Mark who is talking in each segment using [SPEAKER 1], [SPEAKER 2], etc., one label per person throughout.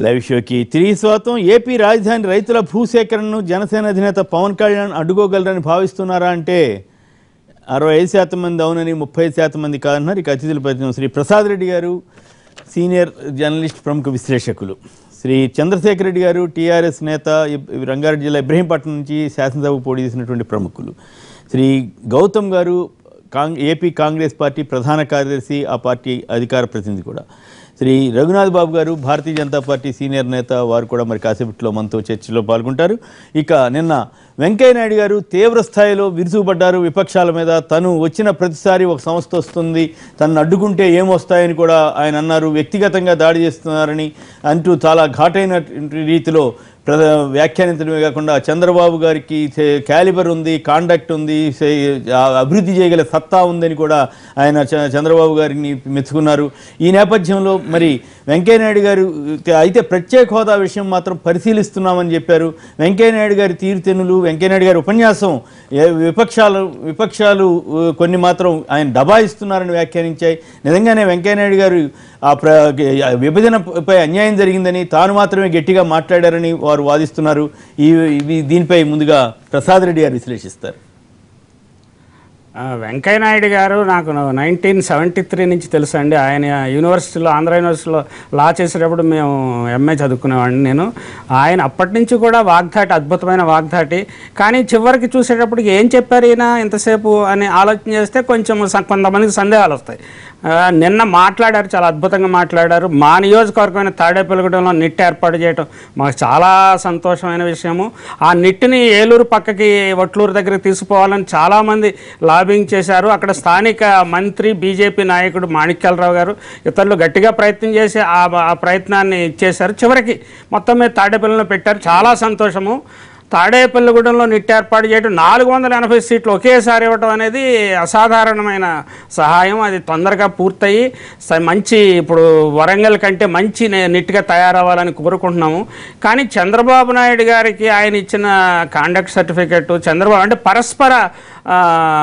[SPEAKER 1] Live షోకి తిరిగి స్వాగతం ఏపీ రాజధాని రైతుల భూసేకరణను జనసేన అధినేత పవన్ కళ్యాణ్ అడ్డుకోగలరని భావిస్తున్నారా అంటే అరవై ఐదు శాతం మంది అవునని ముప్పై ఐదు శాతం మంది కాదన్నారు ఇక అతిథుల పరిచయం శ్రీ ప్రసాద్ రెడ్డి గారు సీనియర్ జర్నలిస్ట్ ప్రముఖ విశ్లేషకులు శ్రీ చంద్రశేఖర్ రెడ్డి గారు టీఆర్ఎస్ నేత ఇబ్- రంగారెడ్డి జిల్లా ఇబ్రహీంపట్నం నుంచి శాసనసభకు పోటీ చేసినటువంటి ప్రముఖులు శ్రీ గౌతమ్ గారు కాంగ్ ఏపీ కాంగ్రెస్ పార్టీ ప్రధాన కార్యదర్శి ఆ పార్టీ అధికార ప్రతినిధి కూడా శ్రీ రఘునాథ్ బాబు గారు భారతీయ జనతా పార్టీ సీనియర్ నేత వారు కూడా మరి కాసేపట్లో మనతో చర్చలో పాల్గొంటారు ఇక నిన్న వెంకయ్య నాయుడు గారు తీవ్ర స్థాయిలో విరుచుకుపడ్డారు విపక్షాల మీద తను వచ్చిన ప్రతిసారి ఒక సంస్థ వస్తుంది తను అడ్డుకుంటే ఏమొస్తాయని కూడా ఆయన అన్నారు వ్యక్తిగతంగా దాడి చేస్తున్నారని అంటూ చాలా ఘాటైన రీతిలో ప్ర వ్యాఖ్యానించడమే కాకుండా చంద్రబాబు గారికి చే- క్యాలిబర్ ఉంది కాండక్ట్ ఉంది సే- ఆ అభివృద్ధి చేయగల సత్తా ఉందని కూడా ఆయన చ- చంద్రబాబు గారిని మెచ్చుకున్నారు ఈ నేపథ్యంలో మరి వెంకయ్యనాయుడు గారు అయితే ప్రత్యేక హోదా విషయం మాత్రం పరిశీలిస్తున్నామని చెప్పారు వెంకయ్యనాయుడు గారి తీరుతెన్నులు వెంకయ్యనాయుడు గారి ఉపన్యాసం ఏ- విపక్షాలు విపక్షాలు ఉ, కొన్ని మాత్రం ఆయన దబాయిస్తున్నారని వ్యాఖ్యానించాయి నిజంగానే వెంకయ్యనాయుడు గారు ఆ ప్ర ఆ విభజనపై అన్యాయం జరిగిందని తాను మాత్రమే గట్టిగా మాట్లాడారని వారు వాదిస్తున్నారు ఈ ఇవి దీనిపై ముందుగా ప్రసాద్ రెడ్డి గారు విశ్లేషిస్తారు
[SPEAKER 2] ఆ, వెంకయ్య నాయుడు గారు నాకు నైన్టీన్ సెవెంటీ త్రీ నుంచి తెలుసు అండి ఆయన యూనివర్సిటీలో ఆంధ్ర యూనివర్సిటీలో లా చేసేటప్పుడు మేము ఎంఏ చదువుకునేవాడిని నేను ఆయన అప్పటి నుంచి కూడా వాగ్దాటి అద్భుతమైన వాగ్దాటి కానీ చివరికి చూసేటప్పటికి ఏం చెప్పారు ఈయన ఇంతసేపు అని ఆలోచన చేస్తే కొంచెం స- కొంతమందికి సందేహాలు వస్తాయి ఆ, నిన్న మాట్లాడారు చాలా అద్భుతంగా మాట్లాడారు మా నియోజకవర్గమైన తాడేపల్లిగూడెంలో నిట్ ఏర్పాటు చేయడం మాకు చాలా సంతోషమైన విషయము ఆ నిట్ని ఏలూరు పక్కకి వట్లూరు దగ్గరికి తీసుకుపోవాలని చాలామంది లాబింగ్ చేశారు అక్కడ స్థానిక మంత్రి బీజేపీ నాయకుడు మాణిక్యాలరావు గారు ఇతరులు గట్టిగా ప్రయత్నం చేసి ఆ ఆ ప్రయత్నాన్ని ఇచ్చేశారు చివరికి మొత్తం మీద తాడేపల్లిలో పెట్టారు చాలా సంతోషము తాడేపల్లిగూడెంలో నిట్ ఏర్పాటు చేయడం నాలుగు వందల ఎనభై సీట్లు ఒకేసారి ఇవ్వడం అనేది అసాధారణమైన సహాయం అది తొందరగా పూర్తయి స- మంచి ఇప్పుడు వరంగల్ కంటే మంచి నే- నిట్గా తయారవ్వాలని కోరుకుంటున్నాము కానీ చంద్రబాబు నాయుడు గారికి ఆయన ఇచ్చిన కాండక్ట్ సర్టిఫికెట్ చంద్రబాబు అంటే పరస్పర ఆ,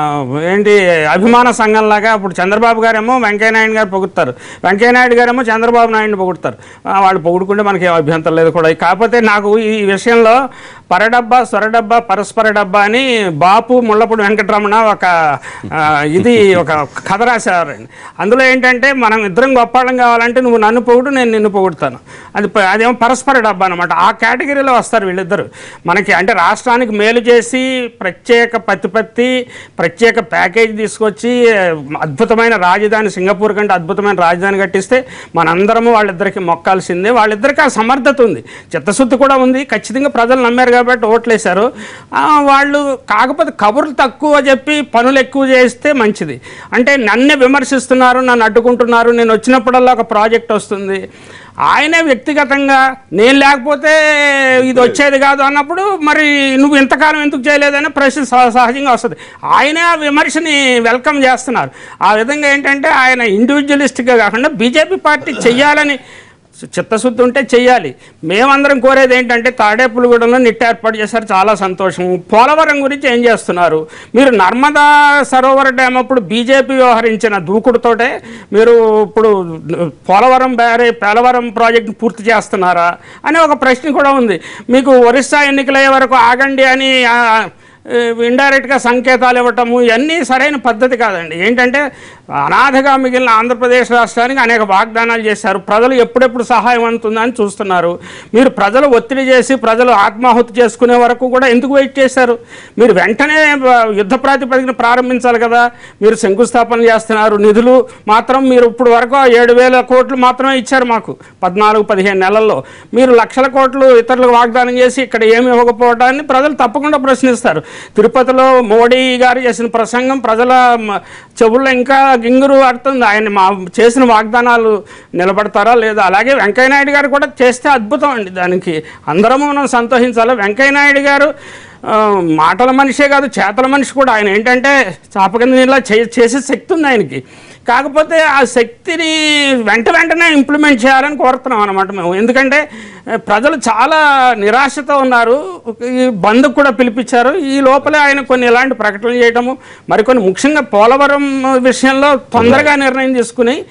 [SPEAKER 2] ఏంటి అభిమాన సంఘంలాగా ఇప్పుడు చంద్రబాబు గారేమో వెంకయ్యనాయుడు గారు పొగుడతారు వెంకయ్యనాయుడు గారేమో చంద్రబాబు నాయుడిని పొగుడతారు ఆ, వాళ్ళు పొగుడుకుంటే మనకి ఏం అభ్యంతరం లేదు కూడా కాకపోతే నాకు ఈ విషయంలో పరడబ్బా స్వరడబ్బా పరస్పర డబ్బా అని బాపు ముళ్ళపూడి వెంకటరమణ ఒక ఆ, ఇది ఒక కథ రాశారండి అందులో ఏంటంటే మనం ఇద్దరం గొప్పవాళ్ళం కావాలంటే నువ్వు నన్ను పొగుడు నేను నిన్ను పొగుడుతాను అది ప- అదేమో పరస్పర డబ్బా అనమాట ఆ కేటగిరీలో వస్తారు వీళ్ళిద్దరు మనకి అంటే రాష్ట్రానికి మేలు చేసి ప్రత్యేక ప్రతిపత్తి ప్రత్యేక ప్యాకేజ్ తీసుకొచ్చి అద్భుతమైన రాజధాని సింగపూర్ కంటే అద్భుతమైన రాజధాని కట్టిస్తే మనందరము వాళ్ళిద్దరికి మొక్కాల్సిందే వాళ్ళిద్దరికి ఆ సమర్థత ఉంది చిత్తశుద్ధి కూడా ఉంది ఖచ్చితంగా ప్రజలు నమ్మారు కాబట్టి ఓట్లేశారు ఆ, వాళ్ళు కాకపోతే కబుర్లు తక్కువ చెప్పి పనులు ఎక్కువ చేస్తే మంచిది అంటే నన్నే విమర్శిస్తున్నారు నన్ను అడ్డుకుంటున్నారు నేను వచ్చినప్పుడల్లా ఒక ప్రాజెక్ట్ వస్తుంది ఆయనే వ్యక్తిగతంగా నేను లేకపోతే ఇది వచ్చేది కాదు అన్నప్పుడు మరి నువ్వు ఇంతకాలం ఎందుకు చేయలేదనే ప్రశ్న సహ- సహజంగా వస్తుంది ఆయనే ఆ విమర్శని వెల్కమ్ చేస్తున్నారు ఆ విధంగా ఏంటంటే ఆయన ఇండివిజువలిస్ట్గా కాకుండా బీజేపీ పార్టీ చెయ్యాలని చిత్తశుద్ధి ఉంటే చెయ్యాలి మేమందరం కోరేది ఏంటంటే తాడేపులగూడెంలో నిట్ ఏర్పాటు చేశారు చాలా సంతోషం పోలవరం గురించి ఏం చేస్తున్నారు మీరు నర్మదా సరోవర్ డ్యామ్ అప్పుడు బీజేపీ వ్యవహరించిన దూకుడుతోటే మీరు ఇప్పుడు పోలవరం బ్యారే పోలవరం ప్రాజెక్ట్ పూర్తి చేస్తున్నారా అనే ఒక ప్రశ్న కూడా ఉంది మీకు ఒరిస్సా ఎన్నికలయ్యే వరకు ఆగండి అని ఆ, ఇండైరెక్ట్గా సంకేతాలు ఇవ్వటము ఇవన్నీ సరైన పద్ధతి కాదండి ఏంటంటే అనాథగా మిగిలిన ఆంధ్రప్రదేశ్ రాష్ట్రానికి అనేక వాగ్దానాలు చేశారు ప్రజలు ఎప్పుడెప్పుడు సహాయం అందుతుందా అని చూస్తున్నారు మీరు ప్రజలు ఒత్తిడి చేసి ప్రజలు ఆత్మాహుతి చేసుకునే వరకు కూడా ఎందుకు వెయిట్ చేశారు మీరు వెంటనే ఆ, యుద్ధ ప్రాతిపదికన ప్రారంభించాలి కదా మీరు శంకుస్థాపన చేస్తున్నారు నిధులు మాత్రం మీరు ఇప్పుడు వరకు ఏడు వేల కోట్లు మాత్రమే ఇచ్చారు మాకు పద్నాలుగు పదిహేను నెలల్లో మీరు లక్షల కోట్లు ఇతరులకు వాగ్దానం చేసి ఇక్కడ ఏమి ఇవ్వకపోవడాన్ని ప్రజలు తప్పకుండా ప్రశ్నిస్తారు తిరుపతిలో మోడీ గారు చేసిన ప్రసంగం ప్రజల మ- చెవుల్లో ఇంకా గింగురు అడుతుంది ఆయన మా చేసిన వాగ్దానాలు నిలబడతారా లేదా అలాగే వెంకయ్యనాయుడు గారు కూడా చేస్తే అద్భుతం అండి దానికి అందరము మనం సంతోషించాలి వెంకయ్యనాయుడు గారు ఆ, మాటల మనిషే కాదు చేతల మనిషి కూడా ఆయన ఏంటంటే చాపకింద నీళ్ళ చే చేసే శక్తి ఉంది ఆయనకి కాకపోతే ఆ శక్తిని వెంట వెంటనే ఇంప్లిమెంట్ చేయాలని కోరుతున్నాం అనమాట మేము ఎందుకంటే ఆ, ప్రజలు చాలా నిరాశతో ఉన్నారు ఈ బంద్కు కూడా పిలిపించారు ఈ లోపలే ఆయన కొన్ని ఇలాంటి ప్రకటనలు చేయటము మరికొన్ని ముఖ్యంగా పోలవరం విషయంలో తొందరగా నిర్ణయం తీసుకుని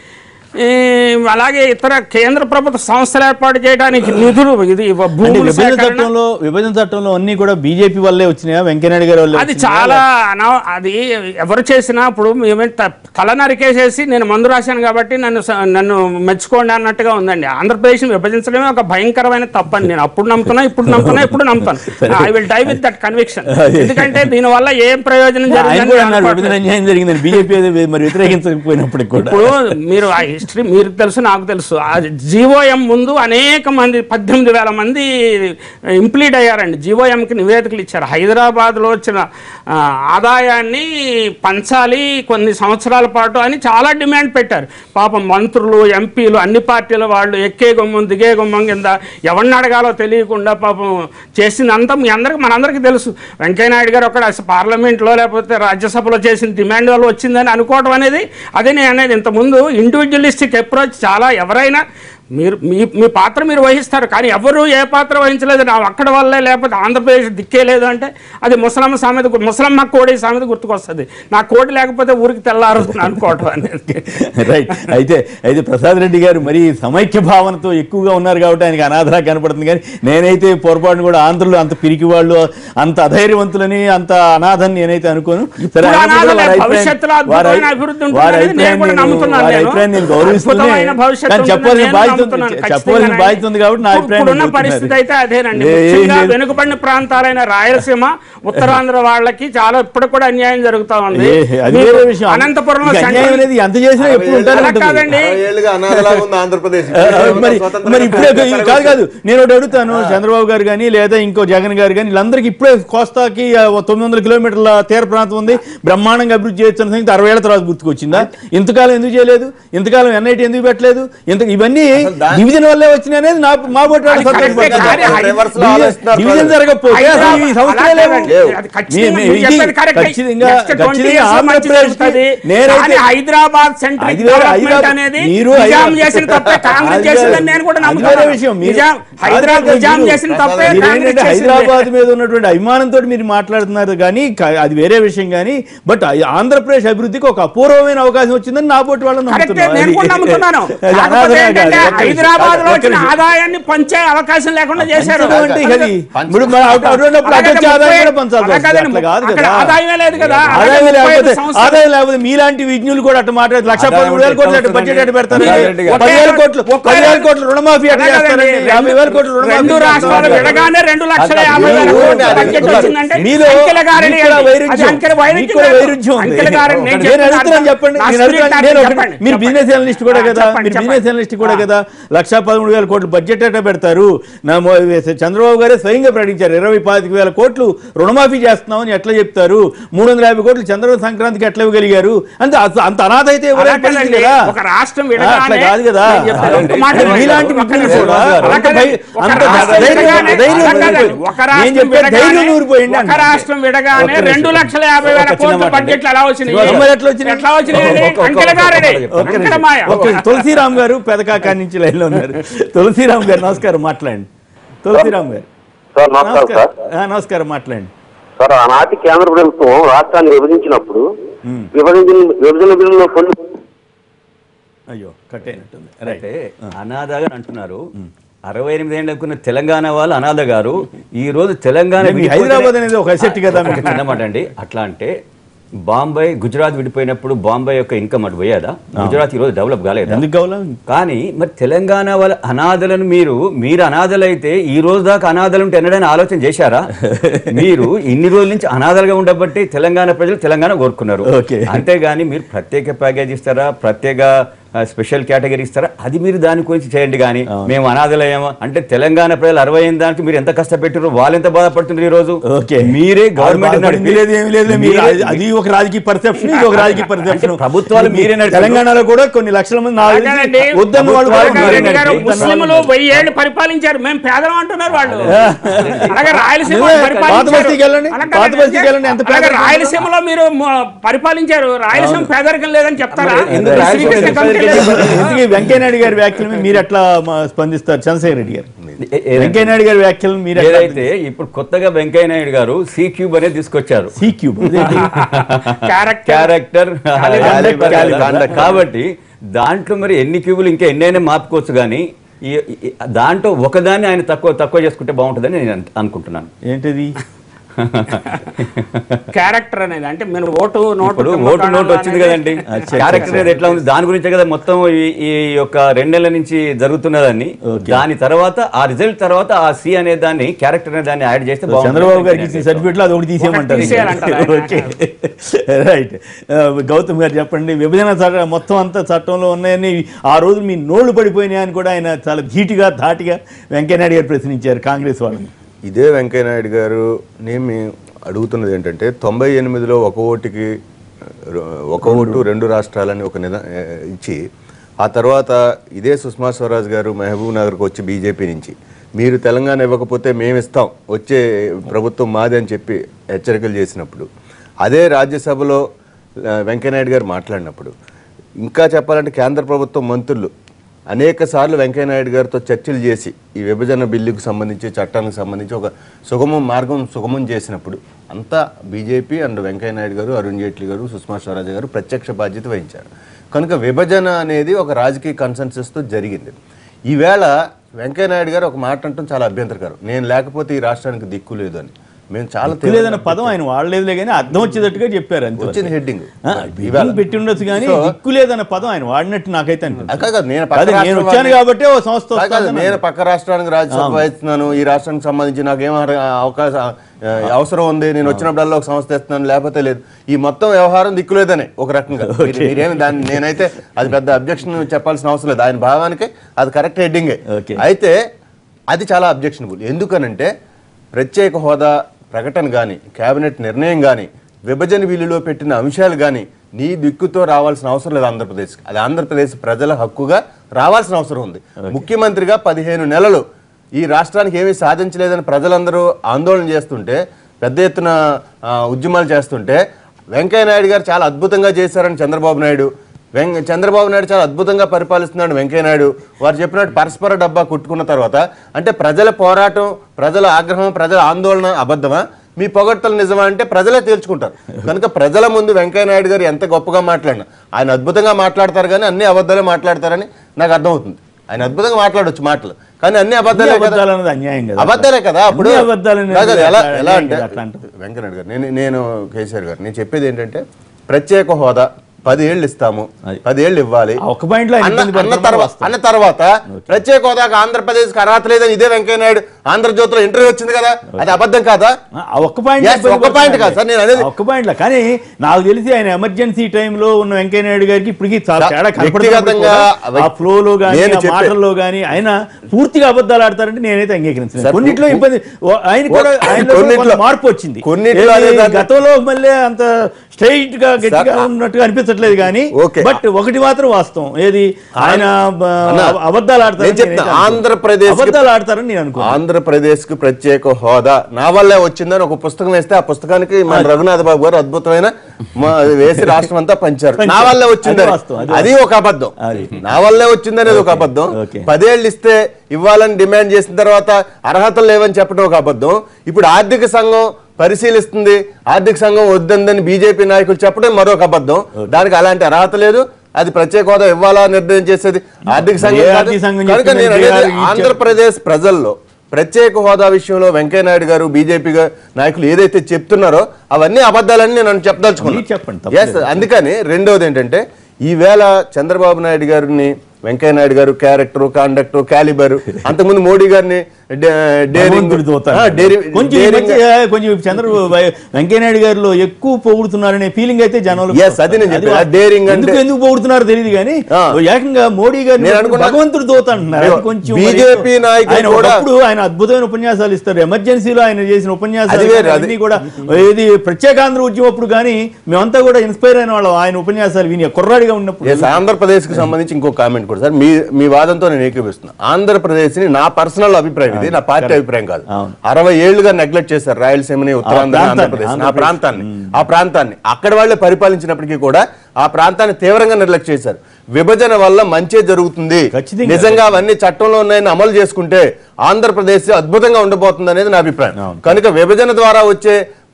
[SPEAKER 2] ఈ, అలాగే ఇతర కేంద్ర ప్రభుత్వ సంస్థలు ఏర్పాటు చేయడానికి నిధులు ఇది
[SPEAKER 1] అంటే
[SPEAKER 2] భూముల
[SPEAKER 1] విభజన
[SPEAKER 2] సేకరణ
[SPEAKER 1] చట్టంలో విభజన చట్టంలో అన్ని కూడా బీజేపీ వల్లే వచ్చినాయా వెంకయ్యనాయుడు గారి వల్లే
[SPEAKER 2] అది
[SPEAKER 1] వచ్చినాయా?
[SPEAKER 2] చాలా అనా అది ఎవరు చేసినా ఇప్పుడు మేమే త- తల నరికేసేసి నేను మందు రాశాను కాబట్టి నన్ను స- నన్ను మెచ్చుకోండి అన్నట్టుగా ఉందండి ఆంధ్రప్రదేశ్ విభజించడమే ఒక భయంకరమైన తప్పని నేను అప్పుడు నమ్ముతున్నా ఇప్పుడు నమ్ముతున్నా ఇప్పుడు నమ్ముతాను I will die with that conviction ఎందుకంటే దీనివల్ల ఏం ప్రయోజనం
[SPEAKER 1] ఆయన
[SPEAKER 2] జరిగిందని
[SPEAKER 1] కూడా
[SPEAKER 2] నేను
[SPEAKER 1] అన్నారు విభజన
[SPEAKER 2] అనుకోవట్లేదు.
[SPEAKER 1] అన్యాయం జరిగిందని బీజేపీ మరి వ్యతిరేకించకపోయినప్పటికి కూడా
[SPEAKER 2] ఇప్పుడు మీరు ఆ హిస్టరీ మీరు తెలుసు నాకు తెలుసు ఆ జీవోఎం ముందు అనేక మంది పద్దెనిమిది వేల మంది ఇంప్లీట్ అయ్యారండి జీవోఎంకి నివేదికలు ఇచ్చారు హైదరాబాద్లో వచ్చిన ఆ, ఆదాయాన్ని పంచాలి కొన్ని సంవత్సరాల పాటు అని చాలా డిమాండ్ పెట్టారు పాపం మంత్రులు ఎంపీలు అన్ని పార్టీల వాళ్ళు ఎక్కే గుమ్మం దిగే గుమ్మం కింద ఎవరిని అడగాలో తెలియకుండా పాపం చేసిందంతా మీ అందరికి మనందరికీ తెలుసు వెంకయ్యనాయుడు గారు ఒక పార్లమెంట్లో లేకపోతే రాజ్యసభలో చేసిన డిమాండ్ వల్ల వచ్చిందని అనుకోవడం అనేది అదే నేను అనేది ఇంతకుముందు ఇండివిజువలిస్టిక్ అప్రోచ్ చాలా ఎవరైనా మీరు మీ మీ పాత్ర మీరు వహిస్తారు కానీ ఎవరు ఏ పాత్ర వహించలేదు నా అక్కడ వల్లే లేకపోతే ఆంధ్రప్రదేశ్ దిక్కే లేదు అంటే అది ముసలమ్మ సామెత గు- ముసలమ్మ కోడి సామెత గుర్తుకొస్తుంది నా కోడి లేకపోతే ఊరికి తెల్లారు అని అనుకోవడం అనేది
[SPEAKER 1] రైట్ అయితే అయితే ప్రసాద్ రెడ్డి గారు మరి సమైక్య భావనతో ఎక్కువగా ఉన్నారు కాబట్టి ఆయనకి అనాథలా కనపడుతుంది కానీ నేనైతే పొరపాటును కూడా ఆంధ్రులు అంత పిరికి వాళ్ళు అంత అధైర్యవంతులని అంత అనాథని నేనైతే అనుకోను సరే,
[SPEAKER 2] ఇప్పుడు
[SPEAKER 1] అయినా కూడా
[SPEAKER 2] అనాథలే,
[SPEAKER 1] వారి అభిప్రాయం-
[SPEAKER 2] భవిష్యత్తులో
[SPEAKER 1] వారి
[SPEAKER 2] అద్భుతమైన అభివృద్ధి ఉంటుంది
[SPEAKER 1] వారి
[SPEAKER 2] అనేది నేను కూడా
[SPEAKER 1] అభిప్రాయాన్ని
[SPEAKER 2] నమ్ముతున్నాను
[SPEAKER 1] వారి
[SPEAKER 2] నేను.
[SPEAKER 1] అభిప్రాయాన్ని నేను గౌరవిస్తూనే
[SPEAKER 2] అద్భుతమైన భవిష్యత్తు
[SPEAKER 1] కానీ
[SPEAKER 2] ఉంటుందని
[SPEAKER 1] చెప్పాల్సిన
[SPEAKER 2] నేను
[SPEAKER 1] బాధ్యత ఉంది
[SPEAKER 2] నమ్ముతున్నాను.
[SPEAKER 1] చెప్పాల్సిన
[SPEAKER 2] ఖచ్చితంగా
[SPEAKER 1] బాధ్యత ఉంది కాబట్టి నా
[SPEAKER 2] ఇప్పుడు-
[SPEAKER 1] అభిప్రాయం
[SPEAKER 2] ఇప్పుడున్న
[SPEAKER 1] నేను
[SPEAKER 2] పరిస్థితి
[SPEAKER 1] చెప్తున్నాను.
[SPEAKER 2] అయితే అదేనండి
[SPEAKER 1] ఏ- ఏం
[SPEAKER 2] ముఖ్యంగా
[SPEAKER 1] లేదు.
[SPEAKER 2] వెనుకబడిన ప్రాంతాలైన రాయలసీమ ఉత్తరాంధ్ర వాళ్ళకి చాలా ఇప్పటికి కూడా అన్యాయం జరుగుతా ఉంది
[SPEAKER 1] ఏ, అది
[SPEAKER 2] మీకు
[SPEAKER 1] వేరే విషయం
[SPEAKER 2] అనంతపురంలో
[SPEAKER 1] ఇక అన్యాయం
[SPEAKER 2] సెంట్రల్-
[SPEAKER 1] అనేది ఎంత చేసినా ఎప్పుడు ఉంటానే
[SPEAKER 2] అలా
[SPEAKER 1] ఉంటుంది
[SPEAKER 2] కాదండి.
[SPEAKER 3] అరవై ఏళ్ళుగా అనాథలాగా ఉంది ఆంధ్రప్రదేశ్
[SPEAKER 1] ఆ, మరి మరి ఇప్పుడే కాదు కాదు నేను ఒకటి అడుగుతాను చంద్రబాబు గారు కానీ లేదా ఇంకో జగన్ గారు కానీ వీళ్ళందరికీ ఇప్పుడే కోస్తాకి ఆ, ఓ తొమ్మిది వందల కిలోమీటర్ల తీర ప్రాంతం ఉంది బ్రహ్మాండంగా అభివృద్ధి చేయొచ్చు సంగతి అరవై ఏళ్ళ తర్వాత గుర్తుకొచ్చిందా ఇంతకాలం ఎందుకు చేయలేదు ఇంతకాలం ఎన్ఐటి ఎందుకు పెట్టలేదు ఇంత ఇవన్నీ
[SPEAKER 3] దా-
[SPEAKER 1] డివిజన్ వల్లే వచ్చినాయి అనేది నా మా బొట్టు
[SPEAKER 2] అది కరెక్టే, కానీ హై-
[SPEAKER 3] రివర్స్ లో
[SPEAKER 1] డివిజన్
[SPEAKER 3] ఆలోచిస్తున్నారు
[SPEAKER 1] డివిజన్
[SPEAKER 3] ప్రజలు.
[SPEAKER 1] జరగకపోతే అసలు ఈ సంవత్సరాలు
[SPEAKER 2] అలా
[SPEAKER 1] లేవు.
[SPEAKER 2] కాదండి. అది ఖచ్చితంగా
[SPEAKER 1] మీ- మీ-
[SPEAKER 2] మీరు
[SPEAKER 1] ఇది
[SPEAKER 2] చెప్పేది కరెక్టే.
[SPEAKER 1] ఖచ్చితంగా
[SPEAKER 2] Next 20
[SPEAKER 1] ఖచ్చితంగా
[SPEAKER 2] years లో మంచి
[SPEAKER 1] ఆంధ్రప్రదేశ్
[SPEAKER 2] జరుగుతుంది.
[SPEAKER 1] నేనైతే
[SPEAKER 2] కానీ హైదరాబాద్ సెంట్రిక్
[SPEAKER 1] అది వేరే,
[SPEAKER 2] డెవలప్మెంట్
[SPEAKER 1] హైదరాబాద్
[SPEAKER 2] అనేది
[SPEAKER 1] మీరు
[SPEAKER 2] నిజాం
[SPEAKER 1] హైదరాబాద్
[SPEAKER 2] చేసిన తప్పే కాంగ్రెస్
[SPEAKER 1] అది
[SPEAKER 2] చేసిందని
[SPEAKER 1] వేరే-
[SPEAKER 2] నేను కూడా
[SPEAKER 1] అది
[SPEAKER 2] నమ్ముతాను
[SPEAKER 1] వేరే విషయం. మీరు-
[SPEAKER 2] నిజాం హైదరాబాద్
[SPEAKER 1] కాదు,
[SPEAKER 2] నిజాం
[SPEAKER 1] మీరు-
[SPEAKER 2] చేసిన తప్పే
[SPEAKER 3] మీరు
[SPEAKER 2] కాంగ్రెస్
[SPEAKER 1] మీరేంటంటే
[SPEAKER 2] చేసింది.
[SPEAKER 1] హైదరాబాద్ మీద ఉన్నటువంటి అభిమానంతో మీరు మాట్లాడుతున్నారు కానీ క- అది వేరే విషయం కానీ బట్ ఆంధ్రప్రదేశ్ అభివృద్ధికి ఒక అపూర్వమైన అవకాశం వచ్చిందని నా పోటీ వాళ్ళని
[SPEAKER 2] కరెక్టే
[SPEAKER 1] నమ్ముతున్నాను.
[SPEAKER 2] నేను కూడా
[SPEAKER 1] అది-
[SPEAKER 2] నమ్ముతున్నాను
[SPEAKER 1] అది
[SPEAKER 2] కాకపోతే
[SPEAKER 1] అనాథనే
[SPEAKER 2] ఏంటంటే
[SPEAKER 1] కాదు, ఒక్క నిమిషం.
[SPEAKER 2] హైదరాబాద్ లో
[SPEAKER 1] ఒక్క
[SPEAKER 2] వచ్చిన
[SPEAKER 1] నిమిషం.
[SPEAKER 2] ఆదాయాన్ని పంచే అవకాశం లేకుండా చేశారు
[SPEAKER 1] పంచడం అంటే ఇక అది
[SPEAKER 3] పంచ-
[SPEAKER 1] ఇప్పుడు మన అటు- అటు ఉన్నప్పుడు అటు వచ్చే ఆదాయం కూడా పంచాల్సి
[SPEAKER 2] అలా
[SPEAKER 1] వస్తుంది.
[SPEAKER 2] కాదండి,
[SPEAKER 1] అట్లా కాదు
[SPEAKER 2] అక్కడ
[SPEAKER 1] కదా.
[SPEAKER 2] ఆదాయమే లేదు కదా అలాగే
[SPEAKER 1] ఆదాయం
[SPEAKER 2] ముప్పై ఐదు
[SPEAKER 1] లేకపోతే
[SPEAKER 2] సంవత్సరాలు-
[SPEAKER 1] ఆదాయం లేకపోతే మీలాంటి విజ్ఞులు కూడా అట్లా మాట్లాడదు లక్ష
[SPEAKER 3] ఆదాయం
[SPEAKER 1] పదమూడు వేల
[SPEAKER 3] ఉంటే
[SPEAKER 1] కోట్లు
[SPEAKER 3] ఎట్లా
[SPEAKER 1] అటు బడ్జెట్ అటు పెడతారు
[SPEAKER 3] వస్తుందండి? రాజరెడ్డి గారు.
[SPEAKER 1] పదివేల
[SPEAKER 2] ఒకే
[SPEAKER 1] కోట్లు
[SPEAKER 2] ఒకే
[SPEAKER 1] పదివేల
[SPEAKER 2] రోజు-
[SPEAKER 1] కోట్లు రుణమాఫీ అట్లా
[SPEAKER 2] అలా
[SPEAKER 1] చేస్తారండి
[SPEAKER 2] కాదండి,
[SPEAKER 1] యాభై వేల కోట్లు రుణమాఫీ
[SPEAKER 2] రెండు రాష్ట్రాలు
[SPEAKER 1] చేస్తారు.
[SPEAKER 2] విడగానే రెండు లక్షల యాభై వేల
[SPEAKER 1] మీరు
[SPEAKER 2] కోట్ల
[SPEAKER 3] అది
[SPEAKER 2] బడ్జెట్
[SPEAKER 3] ఎందుకు
[SPEAKER 2] వచ్చిందంటే
[SPEAKER 1] మీలో
[SPEAKER 2] అంకెల గారిని
[SPEAKER 1] మీకు కూడా
[SPEAKER 2] అది
[SPEAKER 1] వైరుధ్యం.
[SPEAKER 2] అంకెల వైరుధ్యం
[SPEAKER 1] మీకు కూడా
[SPEAKER 2] కాదు.
[SPEAKER 1] వైరుధ్యం ఉంది.
[SPEAKER 2] అంకెల గారిని నేను
[SPEAKER 1] నేను
[SPEAKER 2] చెప్తున్నా
[SPEAKER 1] అడుగుతున్నాను
[SPEAKER 2] అర్థం.
[SPEAKER 1] చెప్పండి
[SPEAKER 2] నా
[SPEAKER 1] నేను
[SPEAKER 2] స్పిరిట్
[SPEAKER 1] అడుగుతున్నాను
[SPEAKER 2] అర్థం
[SPEAKER 1] నేను ఒకటి-
[SPEAKER 2] చెప్పండి.
[SPEAKER 1] మీరు
[SPEAKER 2] చెప్పండి.
[SPEAKER 1] బిజినెస్ అనలిస్ట్ కూడా
[SPEAKER 2] ఆ,
[SPEAKER 1] కదా
[SPEAKER 2] చెప్పండి,
[SPEAKER 1] మీరు
[SPEAKER 2] చెప్పండి.
[SPEAKER 1] బిజినెస్ అనలిస్ట్ కూడా
[SPEAKER 2] ఆ.
[SPEAKER 1] కదా లక్ష పదమూడు వేల కోట్లు బడ్జెట్ ఎట్లా పెడతారు నా మొ- చంద్రబాబు గారే స్వయంగా ప్రకటించారు ఇరవై పాతిక వేల కోట్లు రుణమాఫీ చేస్తున్నామని ఎట్లా చెప్తారు మూడు వందల యాభై కోట్లు చంద్రబాబు సంక్రాంతికి ఎట్లా ఇవ్వగలిగారు అంత అంత అనాథ అయితే
[SPEAKER 2] అలా
[SPEAKER 1] ఎవరైనా పరిస్థితి
[SPEAKER 2] కాదండి,
[SPEAKER 1] కదా
[SPEAKER 2] ఒక రాష్ట్రం
[SPEAKER 1] ఆ, అట్లా
[SPEAKER 2] విడగానే
[SPEAKER 1] కాదు కదా
[SPEAKER 2] నేను చెప్తాను, ఒక్క మాట
[SPEAKER 1] అంటే
[SPEAKER 2] వినండి.
[SPEAKER 1] మీలాంటి
[SPEAKER 2] ఒక్క
[SPEAKER 1] విజ్ఞులు
[SPEAKER 2] నిమిషం.
[SPEAKER 1] కూడా
[SPEAKER 2] అలా
[SPEAKER 1] అంత
[SPEAKER 2] కాదండి,
[SPEAKER 1] భయ-
[SPEAKER 2] ఒక
[SPEAKER 1] అంత
[SPEAKER 2] రాష్ట్రం
[SPEAKER 1] ధైర్యం-
[SPEAKER 2] విడగానే-
[SPEAKER 1] ధైర్యం
[SPEAKER 2] అలా
[SPEAKER 1] ఊరిపోయింది.
[SPEAKER 2] కాదండి, ఒక
[SPEAKER 1] నేను
[SPEAKER 2] రాష్ట్రం
[SPEAKER 1] చెప్పే ధైర్యం
[SPEAKER 2] విడగానే-
[SPEAKER 1] ఊరిపోయింది
[SPEAKER 2] ఒక
[SPEAKER 1] అంటున్నా.
[SPEAKER 2] రాష్ట్రం విడగానే
[SPEAKER 1] ఒక్క నిమిషం.
[SPEAKER 2] రెండు లక్షల యాభై వేల
[SPEAKER 1] ఒక చిన్న
[SPEAKER 2] కోట్ల
[SPEAKER 1] మాట
[SPEAKER 2] బడ్జెట్లు ఎలా వచ్చినాయి
[SPEAKER 1] మరి ఎట్లా వచ్చినాయి?
[SPEAKER 2] ఎట్లా వచ్చినాయండి
[SPEAKER 3] ఒక్క- ఒక్క-
[SPEAKER 2] అంకెల
[SPEAKER 3] ఒక్క-
[SPEAKER 2] గారిని
[SPEAKER 3] ఒక్క-
[SPEAKER 1] ఒక్క
[SPEAKER 2] అంకెల
[SPEAKER 1] నిమిషం.
[SPEAKER 2] మాయ
[SPEAKER 1] ఒక్క నిమిషం. తులసిరామ్ గారు పెదకాకా నుంచి లైన్లో ఉన్నారు తులసిరామ్ గారు నమస్కారం మాట్లాడండి తులసిరామ్ గారు
[SPEAKER 4] సార్ నమస్కారం సార్
[SPEAKER 1] ఆ, నమస్కారం మాట్లాడండి
[SPEAKER 4] సార్ ఆనాటి కేంద్ర ప్రభుత్వం రాష్ట్రాన్ని విభజించినప్పుడు విభజించిన విభజన బిల్లులో కొన్ని
[SPEAKER 1] అయ్యో కట్ అయినట్టుంది రైట్
[SPEAKER 5] అంటే అనాథగా అంటున్నారు అరవై ఎనిమిది ఏళ్ళు అనుకున్న తెలంగాణ వాళ్ళు అనాథ గారు ఈ రోజు తెలంగాణ
[SPEAKER 1] మీ
[SPEAKER 5] విడిపోతేనే-
[SPEAKER 1] హైదరాబాద్ అనేది ఒక అసెట్ కదా
[SPEAKER 5] ఒక చిన్న మాట అండి అట్లా అంటే బాంబే గుజరాత్ విడిపోయినప్పుడు బాంబే యొక్క ఇన్కమ్ అటు పోయేదా గుజరాత్ ఈ రోజు డెవలప్ కాలేదా
[SPEAKER 1] ఎందుకు కావాలా
[SPEAKER 5] కానీ మరి తెలంగాణ వాళ్ళ అనాథలను మీరు మీరు అనాథలైతే ఈ రోజు దాకా అనాథలు ఉంటే ఎన్నడైనా ఆలోచన చేశారా మీరు ఇన్ని రోజుల నుంచి అనాథలుగా ఉండబట్టి తెలంగాణ ప్రజలు తెలంగాణ కోరుకున్నారు
[SPEAKER 1] Okay.
[SPEAKER 5] అంతేగాని మీరు ప్రత్యేక ప్యాకేజ్ ఇస్తారా ప్రత్యేక ఆ, స్పెషల్ కేటగిరీ ఇస్తారా అది మీరు దాని గురించి చేయండి కానీ మేము అనాథలయ్యామా అంటే తెలంగాణ ప్రజలు అరవై అయిన దానికి మీరు ఎంత కష్టపెట్టారు వాళ్ళు ఎంత బాధపడుతున్నారు ఈ రోజు
[SPEAKER 1] ఓకే
[SPEAKER 5] మీరే గవర్నమెంట్
[SPEAKER 1] బాధపడింది లేదు ఏమీ లేదు మీరు అది- అది ఒక రాజకీయ పర్సెప్షన్ ఇది ఒక రాజకీయ పర్సెప్షన్
[SPEAKER 5] ప్రభుత్వాలు మీరే నడుపుతున్నారు.
[SPEAKER 1] తెలంగాణలో కూడా కొన్ని లక్షల మంది నాకు తెలిసి
[SPEAKER 2] అలాగేనండి.
[SPEAKER 1] వద్దన్న వాళ్ళు కూడా
[SPEAKER 5] ప్రభుత్వాలు
[SPEAKER 1] ఉన్నారు.
[SPEAKER 5] మీరే
[SPEAKER 2] గారు
[SPEAKER 5] నడిపి-
[SPEAKER 2] ముస్లింలు వెయ్యి ఏళ్ళు పరిపాలించారు మేము పేదలం అంటున్నారు వాళ్ళు అలాగే రాయలసీమ
[SPEAKER 1] నిజమే.
[SPEAKER 2] పరిపాలించారు.
[SPEAKER 1] పాత బస్తీకి వెళ్ళండి.
[SPEAKER 2] అలాగే
[SPEAKER 1] పాత బస్తీకి వెళ్ళండి. ఎంత
[SPEAKER 2] అలాగే
[SPEAKER 1] పేదరికం
[SPEAKER 2] రాయలసీమలో మీరు మ- పరిపాలించారు రాయలసీమ పేదరికం లేదని చెప్తారా
[SPEAKER 5] ఎందుకు
[SPEAKER 2] ఈ
[SPEAKER 5] రాయలసీమ
[SPEAKER 2] శ్రీకృష్ణ కమిటీ
[SPEAKER 5] పేదరికం
[SPEAKER 2] లేదు.
[SPEAKER 1] ఎందుకు ఈ వెంకయ్యనాయుడు గారి వ్యాఖ్యలు మీద మీరు ఎట్లా మా స్పందిస్తారు చంద్రశేఖర్ రెడ్డి గారు
[SPEAKER 5] ఏ- ఏ-
[SPEAKER 1] వెంకయ్యనాయుడు గారి వ్యాఖ్యలు మీరు ఎట్లా
[SPEAKER 5] ఏదైతే ఇప్పుడు కొత్తగా వెంకయ్య నాయుడు గారు సి క్యూబ్ అనేది తీసుకొచ్చారు
[SPEAKER 1] C cube
[SPEAKER 2] Character.
[SPEAKER 5] Character
[SPEAKER 2] Caliber.
[SPEAKER 3] Caliber.
[SPEAKER 5] కాబట్టి దాంట్లో మరి ఎన్ని క్యూబులు ఇంకా ఎన్నైనా మాపుకోవచ్చు కానీ ఈ- ఈ- దాంట్లో ఒకదాన్ని ఆయన తక్కువ తక్కువ చేసుకుంటే బాగుంటుందని నేను అను- అనుకుంటున్నాను
[SPEAKER 1] ఏంటిది
[SPEAKER 2] క్యారెక్టర్ అనేది అంటే మీరు ఓటు నోటు
[SPEAKER 5] ఇప్పుడు
[SPEAKER 2] కుంభకోణాలు
[SPEAKER 5] ఓటు నోట్ వచ్చింది
[SPEAKER 2] అనేది-
[SPEAKER 5] కదండి
[SPEAKER 1] అచ్చా,
[SPEAKER 5] క్యారెక్టర్ అనేది ఎట్లా ఉంది దాని గురించే కదా మొత్తం ఈ- ఈ యొక్క రెండేళ్ల నుంచి జరుగుతున్నదాన్ని దాని తర్వాత ఆ రిజల్ట్ తర్వాత ఆ సి అనే దాన్ని క్యారెక్టర్ అనే దాన్ని యాడ్ చేస్తే బాగుంటుంది.
[SPEAKER 1] చంద్రబాబు గారికి ఇచ్చిన సర్టిఫికెట్లో అది ఒకటి తీసేయమంటారు
[SPEAKER 2] తీసేయాలంటారు ఆయన.
[SPEAKER 1] ఓకే రైట్ గౌతమ్ గారు చెప్పండి విభజన చట్ట మొత్తం అంతా చట్టంలో ఉన్నాయని ఆ రోజు మీ నోళ్లు పడిపోయినాయి అని కూడా ఆయన చాలా ధీటుగా ధాటిగా వెంకయ్యనాయుడు గారు ప్రశ్నించారు కాంగ్రెస్ వాళ్ళని
[SPEAKER 3] ఇదే వెంకయ్యనాయుడు గారు నేను అడుగుతున్నది ఏంటంటే తొంభై ఎనిమిదిలో ఒక ఓటుకి ర- ఒక ఓటు రెండు రాష్ట్రాలని ఒక నిద ఏ, ఇచ్చి ఆ తర్వాత ఇదే సుష్మా స్వరాజ్ గారు మహబూబ్ నగర్కి వచ్చి బీజేపీ నుంచి మీరు తెలంగాణ ఇవ్వకపోతే మేము ఇస్తాం వచ్చే ప్రభుత్వం మాది అని చెప్పి హెచ్చరికలు చేసినప్పుడు అదే రాజ్యసభలో ఆ, వెంకయ్యనాయుడు గారు మాట్లాడినప్పుడు ఇంకా చెప్పాలంటే కేంద్ర ప్రభుత్వం మంత్రులు అనేక సార్లు వెంకయ్యనాయుడు గారితో చర్చలు చేసి ఈ విభజన బిల్లుకు సంబంధించి చట్టానికి సంబంధించి ఒక సుగమం మార్గం సుగమం చేసినప్పుడు అంతా బీజేపీ అండ్ వెంకయ్యనాయుడు గారు అరుణ్ జైట్లీ గారు సుష్మా స్వరాజ్ గారు ప్రత్యక్ష బాధ్యత వహించారు కనుక విభజన అనేది ఒక రాజకీయ కన్సెన్సస్తో జరిగింది ఈవేళ వెంకయ్యనాయుడు గారు ఒక మాట అంటాం చాలా అభ్యంతరకరం నేను లేకపోతే ఈ రాష్ట్రానికి దిక్కు లేదు అని మేము చాలా
[SPEAKER 1] లేదన్న పదం ఆయన వాడలేదులే కానీ అర్థం వచ్చేటట్టుగా చెప్పారు అంతే
[SPEAKER 3] వచ్చిన హెడ్డింగ్
[SPEAKER 1] ఆ, బిల్డింగ్ పెట్టి ఉండొచ్చు కానీ దిక్కు లేదన్న పదం ఆయన వాడినట్టు నాకైతే అనిపించింది
[SPEAKER 3] కాదు, నేను పక్క
[SPEAKER 1] కాదు, నేను
[SPEAKER 3] రాష్ట్రం
[SPEAKER 1] వచ్చాను
[SPEAKER 3] వాడిని-
[SPEAKER 1] కాబట్టి ఓ సంస్థ
[SPEAKER 3] కాదు, కాదు,
[SPEAKER 1] వస్తుందని
[SPEAKER 3] నేను పక్క రాష్ట్రానికి రాజ్యసభ వహిస్తున్నాను ఈ రాష్ట్రానికి సంబంధించి నాకు ఏం అర- అవకాశం ఆ, అవసరం ఉంది నేను వచ్చినప్పుడల్లా ఒక సంస్థ ఇస్తున్నాను లేకపోతే లేదు ఈ మొత్తం వ్యవహారం దిక్కులేదనే ఒక రకంగా మీరు- మీరేమి దాన్ని నేనైతే అది పెద్ద అబ్జెక్షన్ చెప్పాల్సిన అవసరం లేదు ఆయన భావానికి అది కరెక్ట్ హెడ్డింగే
[SPEAKER 1] Okay.
[SPEAKER 3] అయితే అది చాలా అబ్జెక్షనబుల్ ఎందుకనంటే ప్రత్యేక హోదా ప్రకటన కానీ కేబినెట్ నిర్ణయం కానీ విభజన బిల్లులో పెట్టిన అంశాలు కానీ నీ దిక్కుతో రావాల్సిన అవసరం లేదు ఆంధ్రప్రదేశ్కి అది ఆంధ్రప్రదేశ్ ప్రజల హక్కుగా రావాల్సిన అవసరం ఉంది ముఖ్యమంత్రిగా పదిహేను నెలలు ఈ రాష్ట్రానికి ఏమీ సాధించలేదని ప్రజలందరూ ఆందోళన చేస్తుంటే పెద్ద ఎత్తున ఆ, ఉద్యమాలు చేస్తుంటే వెంకయ్య నాయుడు గారు చాలా అద్భుతంగా చేశారని చంద్రబాబు నాయుడు వెంక చంద్రబాబు నాయుడు చాలా అద్భుతంగా పరిపాలిస్తున్నాడు వెంకయ్య నాయుడు వారు చెప్పినట్టు పరస్పర డబ్బా కుట్టుకున్న తర్వాత అంటే ప్రజల పోరాటం ప్రజల ఆగ్రహం ప్రజల ఆందోళన అబద్ధమా మీ పొగడ్తలు నిజమా అంటే ప్రజలే తేల్చుకుంటారు కనుక ప్రజల ముందు వెంకయ్య నాయుడు గారు ఎంత గొప్పగా మాట్లాడినా ఆయన అద్భుతంగా మాట్లాడతారు కానీ అన్ని అబద్ధాలే మాట్లాడతారని నాకు అర్థమవుతుంది ఆయన అద్భుతంగా మాట్లాడొచ్చు మాటలు కానీ అన్ని అబద్ధాలే కదా
[SPEAKER 1] అబద్ధాలు అన్నది అన్యాయం కదా
[SPEAKER 3] అబద్ధాలే కదా అప్పుడు
[SPEAKER 1] అన్ని అబద్ధాలని
[SPEAKER 3] కాదు, కాదు, ఎలా
[SPEAKER 1] అట్లా
[SPEAKER 3] ఎలా
[SPEAKER 1] అన్యాయం
[SPEAKER 3] అంటే
[SPEAKER 1] కదా అట్లా అంటారు.
[SPEAKER 3] వెంకయ్య గారు నేను నేను కేసీఆర్ గారు నేను చెప్పేది ఏంటంటే ప్రత్యేక హోదా పదేళ్ళు ఇస్తాము
[SPEAKER 1] అది.
[SPEAKER 3] పదేళ్ళు ఇవ్వాలి
[SPEAKER 1] ఆ ఒక్క పాయింట్లో ఆయన
[SPEAKER 3] అన్న
[SPEAKER 1] ఇబ్బంది
[SPEAKER 3] అన్న
[SPEAKER 1] పడుతున్నారు
[SPEAKER 3] తర్వాత
[SPEAKER 1] వాస్తవం.
[SPEAKER 3] అన్న తర్వాత ప్రత్యేక హోదాకు ఆంధ్రప్రదేశ్ కి అర్హత లేదని ఇదే వెంకయ్య నాయుడు ఆంధ్రజ్యోతిలో ఇంటర్వ్యూ వచ్చింది కదా అది అబద్ధం కాదా
[SPEAKER 1] ఆ ఒక్క పాయింట్
[SPEAKER 3] Yes,
[SPEAKER 1] ఇబ్బంది
[SPEAKER 3] ఒక్క పాయింట్ కాదు సార్, నేను అనేది-
[SPEAKER 1] ఆ ఒక్క పాయింట్ కానీ నాకు తెలిసి ఆయన ఎమర్జెన్సీ టైంలో ఉన్న వెంకయ్య నాయుడు గారికి ఇప్పటికీ చాలా
[SPEAKER 3] చా-
[SPEAKER 1] తేడా కనపడుతున్నప్పుడు
[SPEAKER 3] వ్యక్తిగతంగా
[SPEAKER 1] కూడా ఆ ఫ్లోలో కానీ
[SPEAKER 3] నేను
[SPEAKER 1] ఆ
[SPEAKER 3] చెప్పే-
[SPEAKER 1] మాటల్లో కానీ ఆయన పూర్తిగా అబద్ధాలు ఆడతారంటే నేనైతే అంగీకరించను
[SPEAKER 3] సార్,
[SPEAKER 1] కొన్నిట్లో
[SPEAKER 3] కు-
[SPEAKER 1] ఇబ్బంది ఓ- ఆయన కూడా
[SPEAKER 3] ఓ-
[SPEAKER 1] ఆయనలో కూడా
[SPEAKER 3] కొన్నిట్లో-
[SPEAKER 1] కొంత మార్పు వచ్చింది
[SPEAKER 3] కొన్నిట్లో
[SPEAKER 1] ఏది
[SPEAKER 3] అనే దాన్ని-
[SPEAKER 1] గతంలో మళ్ళీ అంత స్ట్రైట్ గా గట్టిగా
[SPEAKER 3] సార్,
[SPEAKER 1] ఉన్నట్టుగా అనిపించట్లేదు కానీ
[SPEAKER 3] ఓకే.
[SPEAKER 1] బట్ ఒకటి మాత్రం వాస్తవం ఏది ఆయన బ-
[SPEAKER 3] అన్న,
[SPEAKER 1] అబద్ధాలు ఆడతారని
[SPEAKER 3] నేను చెప్తున్నా,
[SPEAKER 1] నేనైతే అనుకోను.
[SPEAKER 3] ఆంధ్రప్రదేశ్కి-
[SPEAKER 1] అబద్ధాలు ఆడతారని నేను అనుకో
[SPEAKER 3] ఆంధ్రప్రదేశ్ కు ప్రత్యేక హోదా నా వల్లే వచ్చిందని ఒక పుస్తకం వేస్తే ఆ పుస్తకానికి మన రఘునాథ బాబు గారు అద్భుతమైన మ- వేసి రాష్ట్రం అంతా పంచారు నా
[SPEAKER 1] పంచారు.
[SPEAKER 3] వల్లే వచ్చింది
[SPEAKER 1] అది వాస్తవం, అది
[SPEAKER 3] అది ఒక అబద్ధం
[SPEAKER 1] అది.
[SPEAKER 3] నా వల్లే వచ్చింది అనేది ఒక అబద్ధం
[SPEAKER 1] ఓకే.
[SPEAKER 3] పదేళ్ళు ఇస్తే ఇవ్వాలని డిమాండ్ చేసిన తర్వాత అర్హతలు లేవని చెప్పడం ఒక అబద్ధం ఇప్పుడు ఆర్థిక సంఘం పరిశీలిస్తుంది ఆర్థిక సంఘం వద్దందని బీజేపీ నాయకులు చెప్పడం మరొక అబద్ధం దానికి అలాంటి అర్హత లేదు అది ప్రత్యేక హోదా ఇవ్వాలా నిర్ణయం చేసేది ఆర్థిక సంఘం
[SPEAKER 1] ఏ
[SPEAKER 3] కాదు.
[SPEAKER 1] ఆర్థిక సంఘం
[SPEAKER 3] కనుక
[SPEAKER 1] చెప్పింది
[SPEAKER 3] నేను అనేది
[SPEAKER 1] బీహార్ ఇచ్చారు.
[SPEAKER 3] ఆంధ్రప్రదేశ్ ప్రజల్లో ప్రత్యేక హోదా విషయంలో వెంకయ్య నాయుడు గారు బీజేపీ గా- నాయకులు ఏదైతే చెప్తున్నారో అవన్నీ అబద్ధాలని నేను
[SPEAKER 1] మీరు
[SPEAKER 3] చెప్పదలుచుకున్నాను
[SPEAKER 1] చెప్పండి, తప్పలేదు.
[SPEAKER 3] Yes, అందుకని రెండవది ఏంటంటే ఈవేళ చంద్రబాబు నాయుడు గారిని వెంకయ్య నాయుడు గారు క్యారెక్టర్ కాండక్ట్ క్యాలిబర్ అంతకుముందు మోడీ గారిని డే- డేరింగ్
[SPEAKER 1] భగవంతుడి దూత
[SPEAKER 3] ఆ,
[SPEAKER 1] అంటారు.
[SPEAKER 3] డేరింగ్-
[SPEAKER 1] కొంచెం ఈ
[SPEAKER 3] డేరింగ్-
[SPEAKER 1] మధ్య కొంచెం చంద్రబాబు వెంకయ్యనాయుడు గారిలో ఎక్కువ పొగుడుతున్నారనే ఫీలింగ్ అయితే జనంలో
[SPEAKER 3] Yes, అది నేను చెప్పేది. ఆ daring అంటే-
[SPEAKER 1] ఎందుకు ఎందుకు పొగుడుతున్నారో తెలియదు కానీ
[SPEAKER 3] ఆ.
[SPEAKER 1] ఏకంగా మోడీ గారిని
[SPEAKER 3] నేను అనుకున్నా-
[SPEAKER 1] భగవంతుడు దోత అంటున్నారు అది కొంచెం మరి
[SPEAKER 3] BJP నాయకులు
[SPEAKER 1] ఆయన
[SPEAKER 3] కూడా-
[SPEAKER 1] ఒకప్పుడు ఆయన అద్భుతమైన ఉపన్యాసాలు ఇస్తారు ఎమర్జెన్సీలో ఆయన చేసిన ఉపన్యాసాలు
[SPEAKER 3] అది వేరు,
[SPEAKER 1] కానీ
[SPEAKER 3] అది-
[SPEAKER 1] అన్నీ కూడా ఏది ప్రత్యేకాంధ్ర ఉద్యమం అప్పుడు కానీ మేమంతా కూడా ఇన్స్పైర్ అయిన వాళ్ళం ఆయన ఉపన్యాసాలు విని కుర్రాడిగా ఉన్నప్పుడు
[SPEAKER 3] ఎస్ ఆంధ్రప్రదేశ్ కి సంబంధించి ఇంకో కామెంట్ కూడా సార్ మీ మీ వాదంతో నేను ఏకీపిస్తున్నా ఆంధ్రప్రదేశ్ ని నా పర్సనల్ అభిప్రాయం ఇది నా పార్టీ అభిప్రాయం కాదు
[SPEAKER 1] అవును.
[SPEAKER 3] అరవై ఏళ్లుగా నెగ్లెక్ట్ చేశారు రాయలసీమని ఉత్తరాంధ్ర
[SPEAKER 1] ప్రాంతాన్ని,
[SPEAKER 3] ఆంధ్రప్రదేశ్ ఆ
[SPEAKER 1] ఆంధ్రప్రదేశ్.
[SPEAKER 3] ప్రాంతాన్ని ఆ ప్రాంతాన్ని అక్కడ వాళ్ళే పరిపాలించినప్పటికీ కూడా ఆ ప్రాంతాన్ని తీవ్రంగా నిర్లక్ష్య చేశారు విభజన వల్ల మంచే జరుగుతుంది
[SPEAKER 1] ఖచ్చితంగా.
[SPEAKER 3] నిజంగా అవన్నీ చట్టంలో ఉన్నాయని అమలు చేసుకుంటే ఆంధ్రప్రదేశ్ అద్భుతంగా ఉండబోతుంది అనేది నా అభిప్రాయం
[SPEAKER 1] అవును.
[SPEAKER 3] కనుక విభజన ద్వారా వచ్చే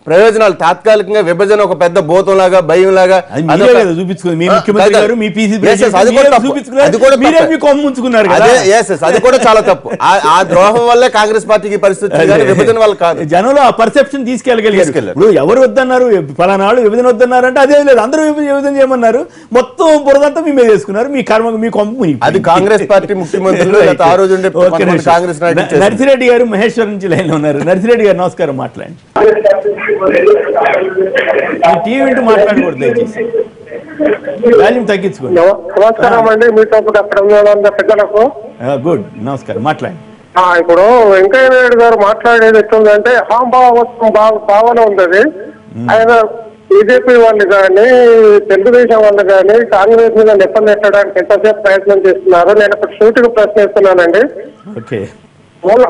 [SPEAKER 3] ప్రయోజనాలు తాత్కాలికంగా విభజన ఒక పెద్ద భూతంలాగా భయంలాగా
[SPEAKER 1] అది మీరే
[SPEAKER 3] అదొక-
[SPEAKER 1] కదా చూపించుకుంది మీ
[SPEAKER 3] ఆ,
[SPEAKER 1] ముఖ్యమంత్రి
[SPEAKER 3] కాదు.
[SPEAKER 1] గారు మీ పీసీ
[SPEAKER 3] Yes, yes, అది కూడా తప్పు.
[SPEAKER 1] చూపించుకున్నారు
[SPEAKER 3] అది కూడా
[SPEAKER 1] మీరే
[SPEAKER 3] తప్పే.
[SPEAKER 1] మీ కొమ్ము ఉంచుకున్నారు కదా
[SPEAKER 3] అదే yes, yes, అది కూడా చాలా తప్పు ఆ- ఆ ద్రోహం వల్లే కాంగ్రెస్ పార్టీకి ఈ పరిస్థితి వచ్చింది కానీ విభజన వల్ల కాదు
[SPEAKER 1] జనంలో ఆ పర్సెప్షన్ తీసుకెళ్ళగలిగారు
[SPEAKER 3] తీసుకెళ్ళారు.
[SPEAKER 1] ఇప్పుడు ఎవరు వద్దన్నారు ఫలానా వాళ్ళు విభజన వద్దన్నారు అంటే అదే లేదు అందరూ విభజన విభజన చేయమన్నారు మొత్తం బురదంతా మీ మీద వేసుకున్నారు మీ కర్మ మీ కొమ్ము మునిగిపోయింది.
[SPEAKER 3] అది కాంగ్రెస్ పార్టీ ముఖ్యమంత్రులు
[SPEAKER 1] Right.
[SPEAKER 3] లేకపోతే ఆ రోజు ఉండే
[SPEAKER 1] ఒక్క
[SPEAKER 3] కొంతమంది
[SPEAKER 1] నిమిషం.
[SPEAKER 3] కాంగ్రెస్ నాయకులు
[SPEAKER 1] న-
[SPEAKER 3] చేశారు.
[SPEAKER 1] నర్సిరెడ్డి గారు మహేశ్వర్ నుంచి లైన్ లో ఉన్నారు నర్సిరెడ్డి గారు నమస్కారం మాట్లాడండి ఈ టీవీ వింటూ మాట్లాడకూడదు దయచేసి వాల్యూమ్ తగ్గించుకోండి
[SPEAKER 6] నమ- నమస్కారం అండి మీతో పాటు అక్కడ ఉన్న వాళ్ళందరూ పెద్దలకు
[SPEAKER 1] గుడ్ నమస్కారం మాట్లాడండి
[SPEAKER 6] ఆ, ఇప్పుడు వెంకయ్య నాయుడు గారు మాట్లాడేది ఎట్లుందంటే అహంభావత్వం భావ- భావన ఉంది అది. ఆయన బీజేపీ వాళ్ళు కానీ తెలుగుదేశం వాళ్ళు కానీ కాంగ్రెస్ మీద నెప్పలు నెట్టడానికి ఎంతసేపు ప్రయత్నం చేస్తున్నారు నేను ఒక సూటిగా ప్రశ్నిస్తున్నానండి
[SPEAKER 1] ఓకే
[SPEAKER 6] హోదా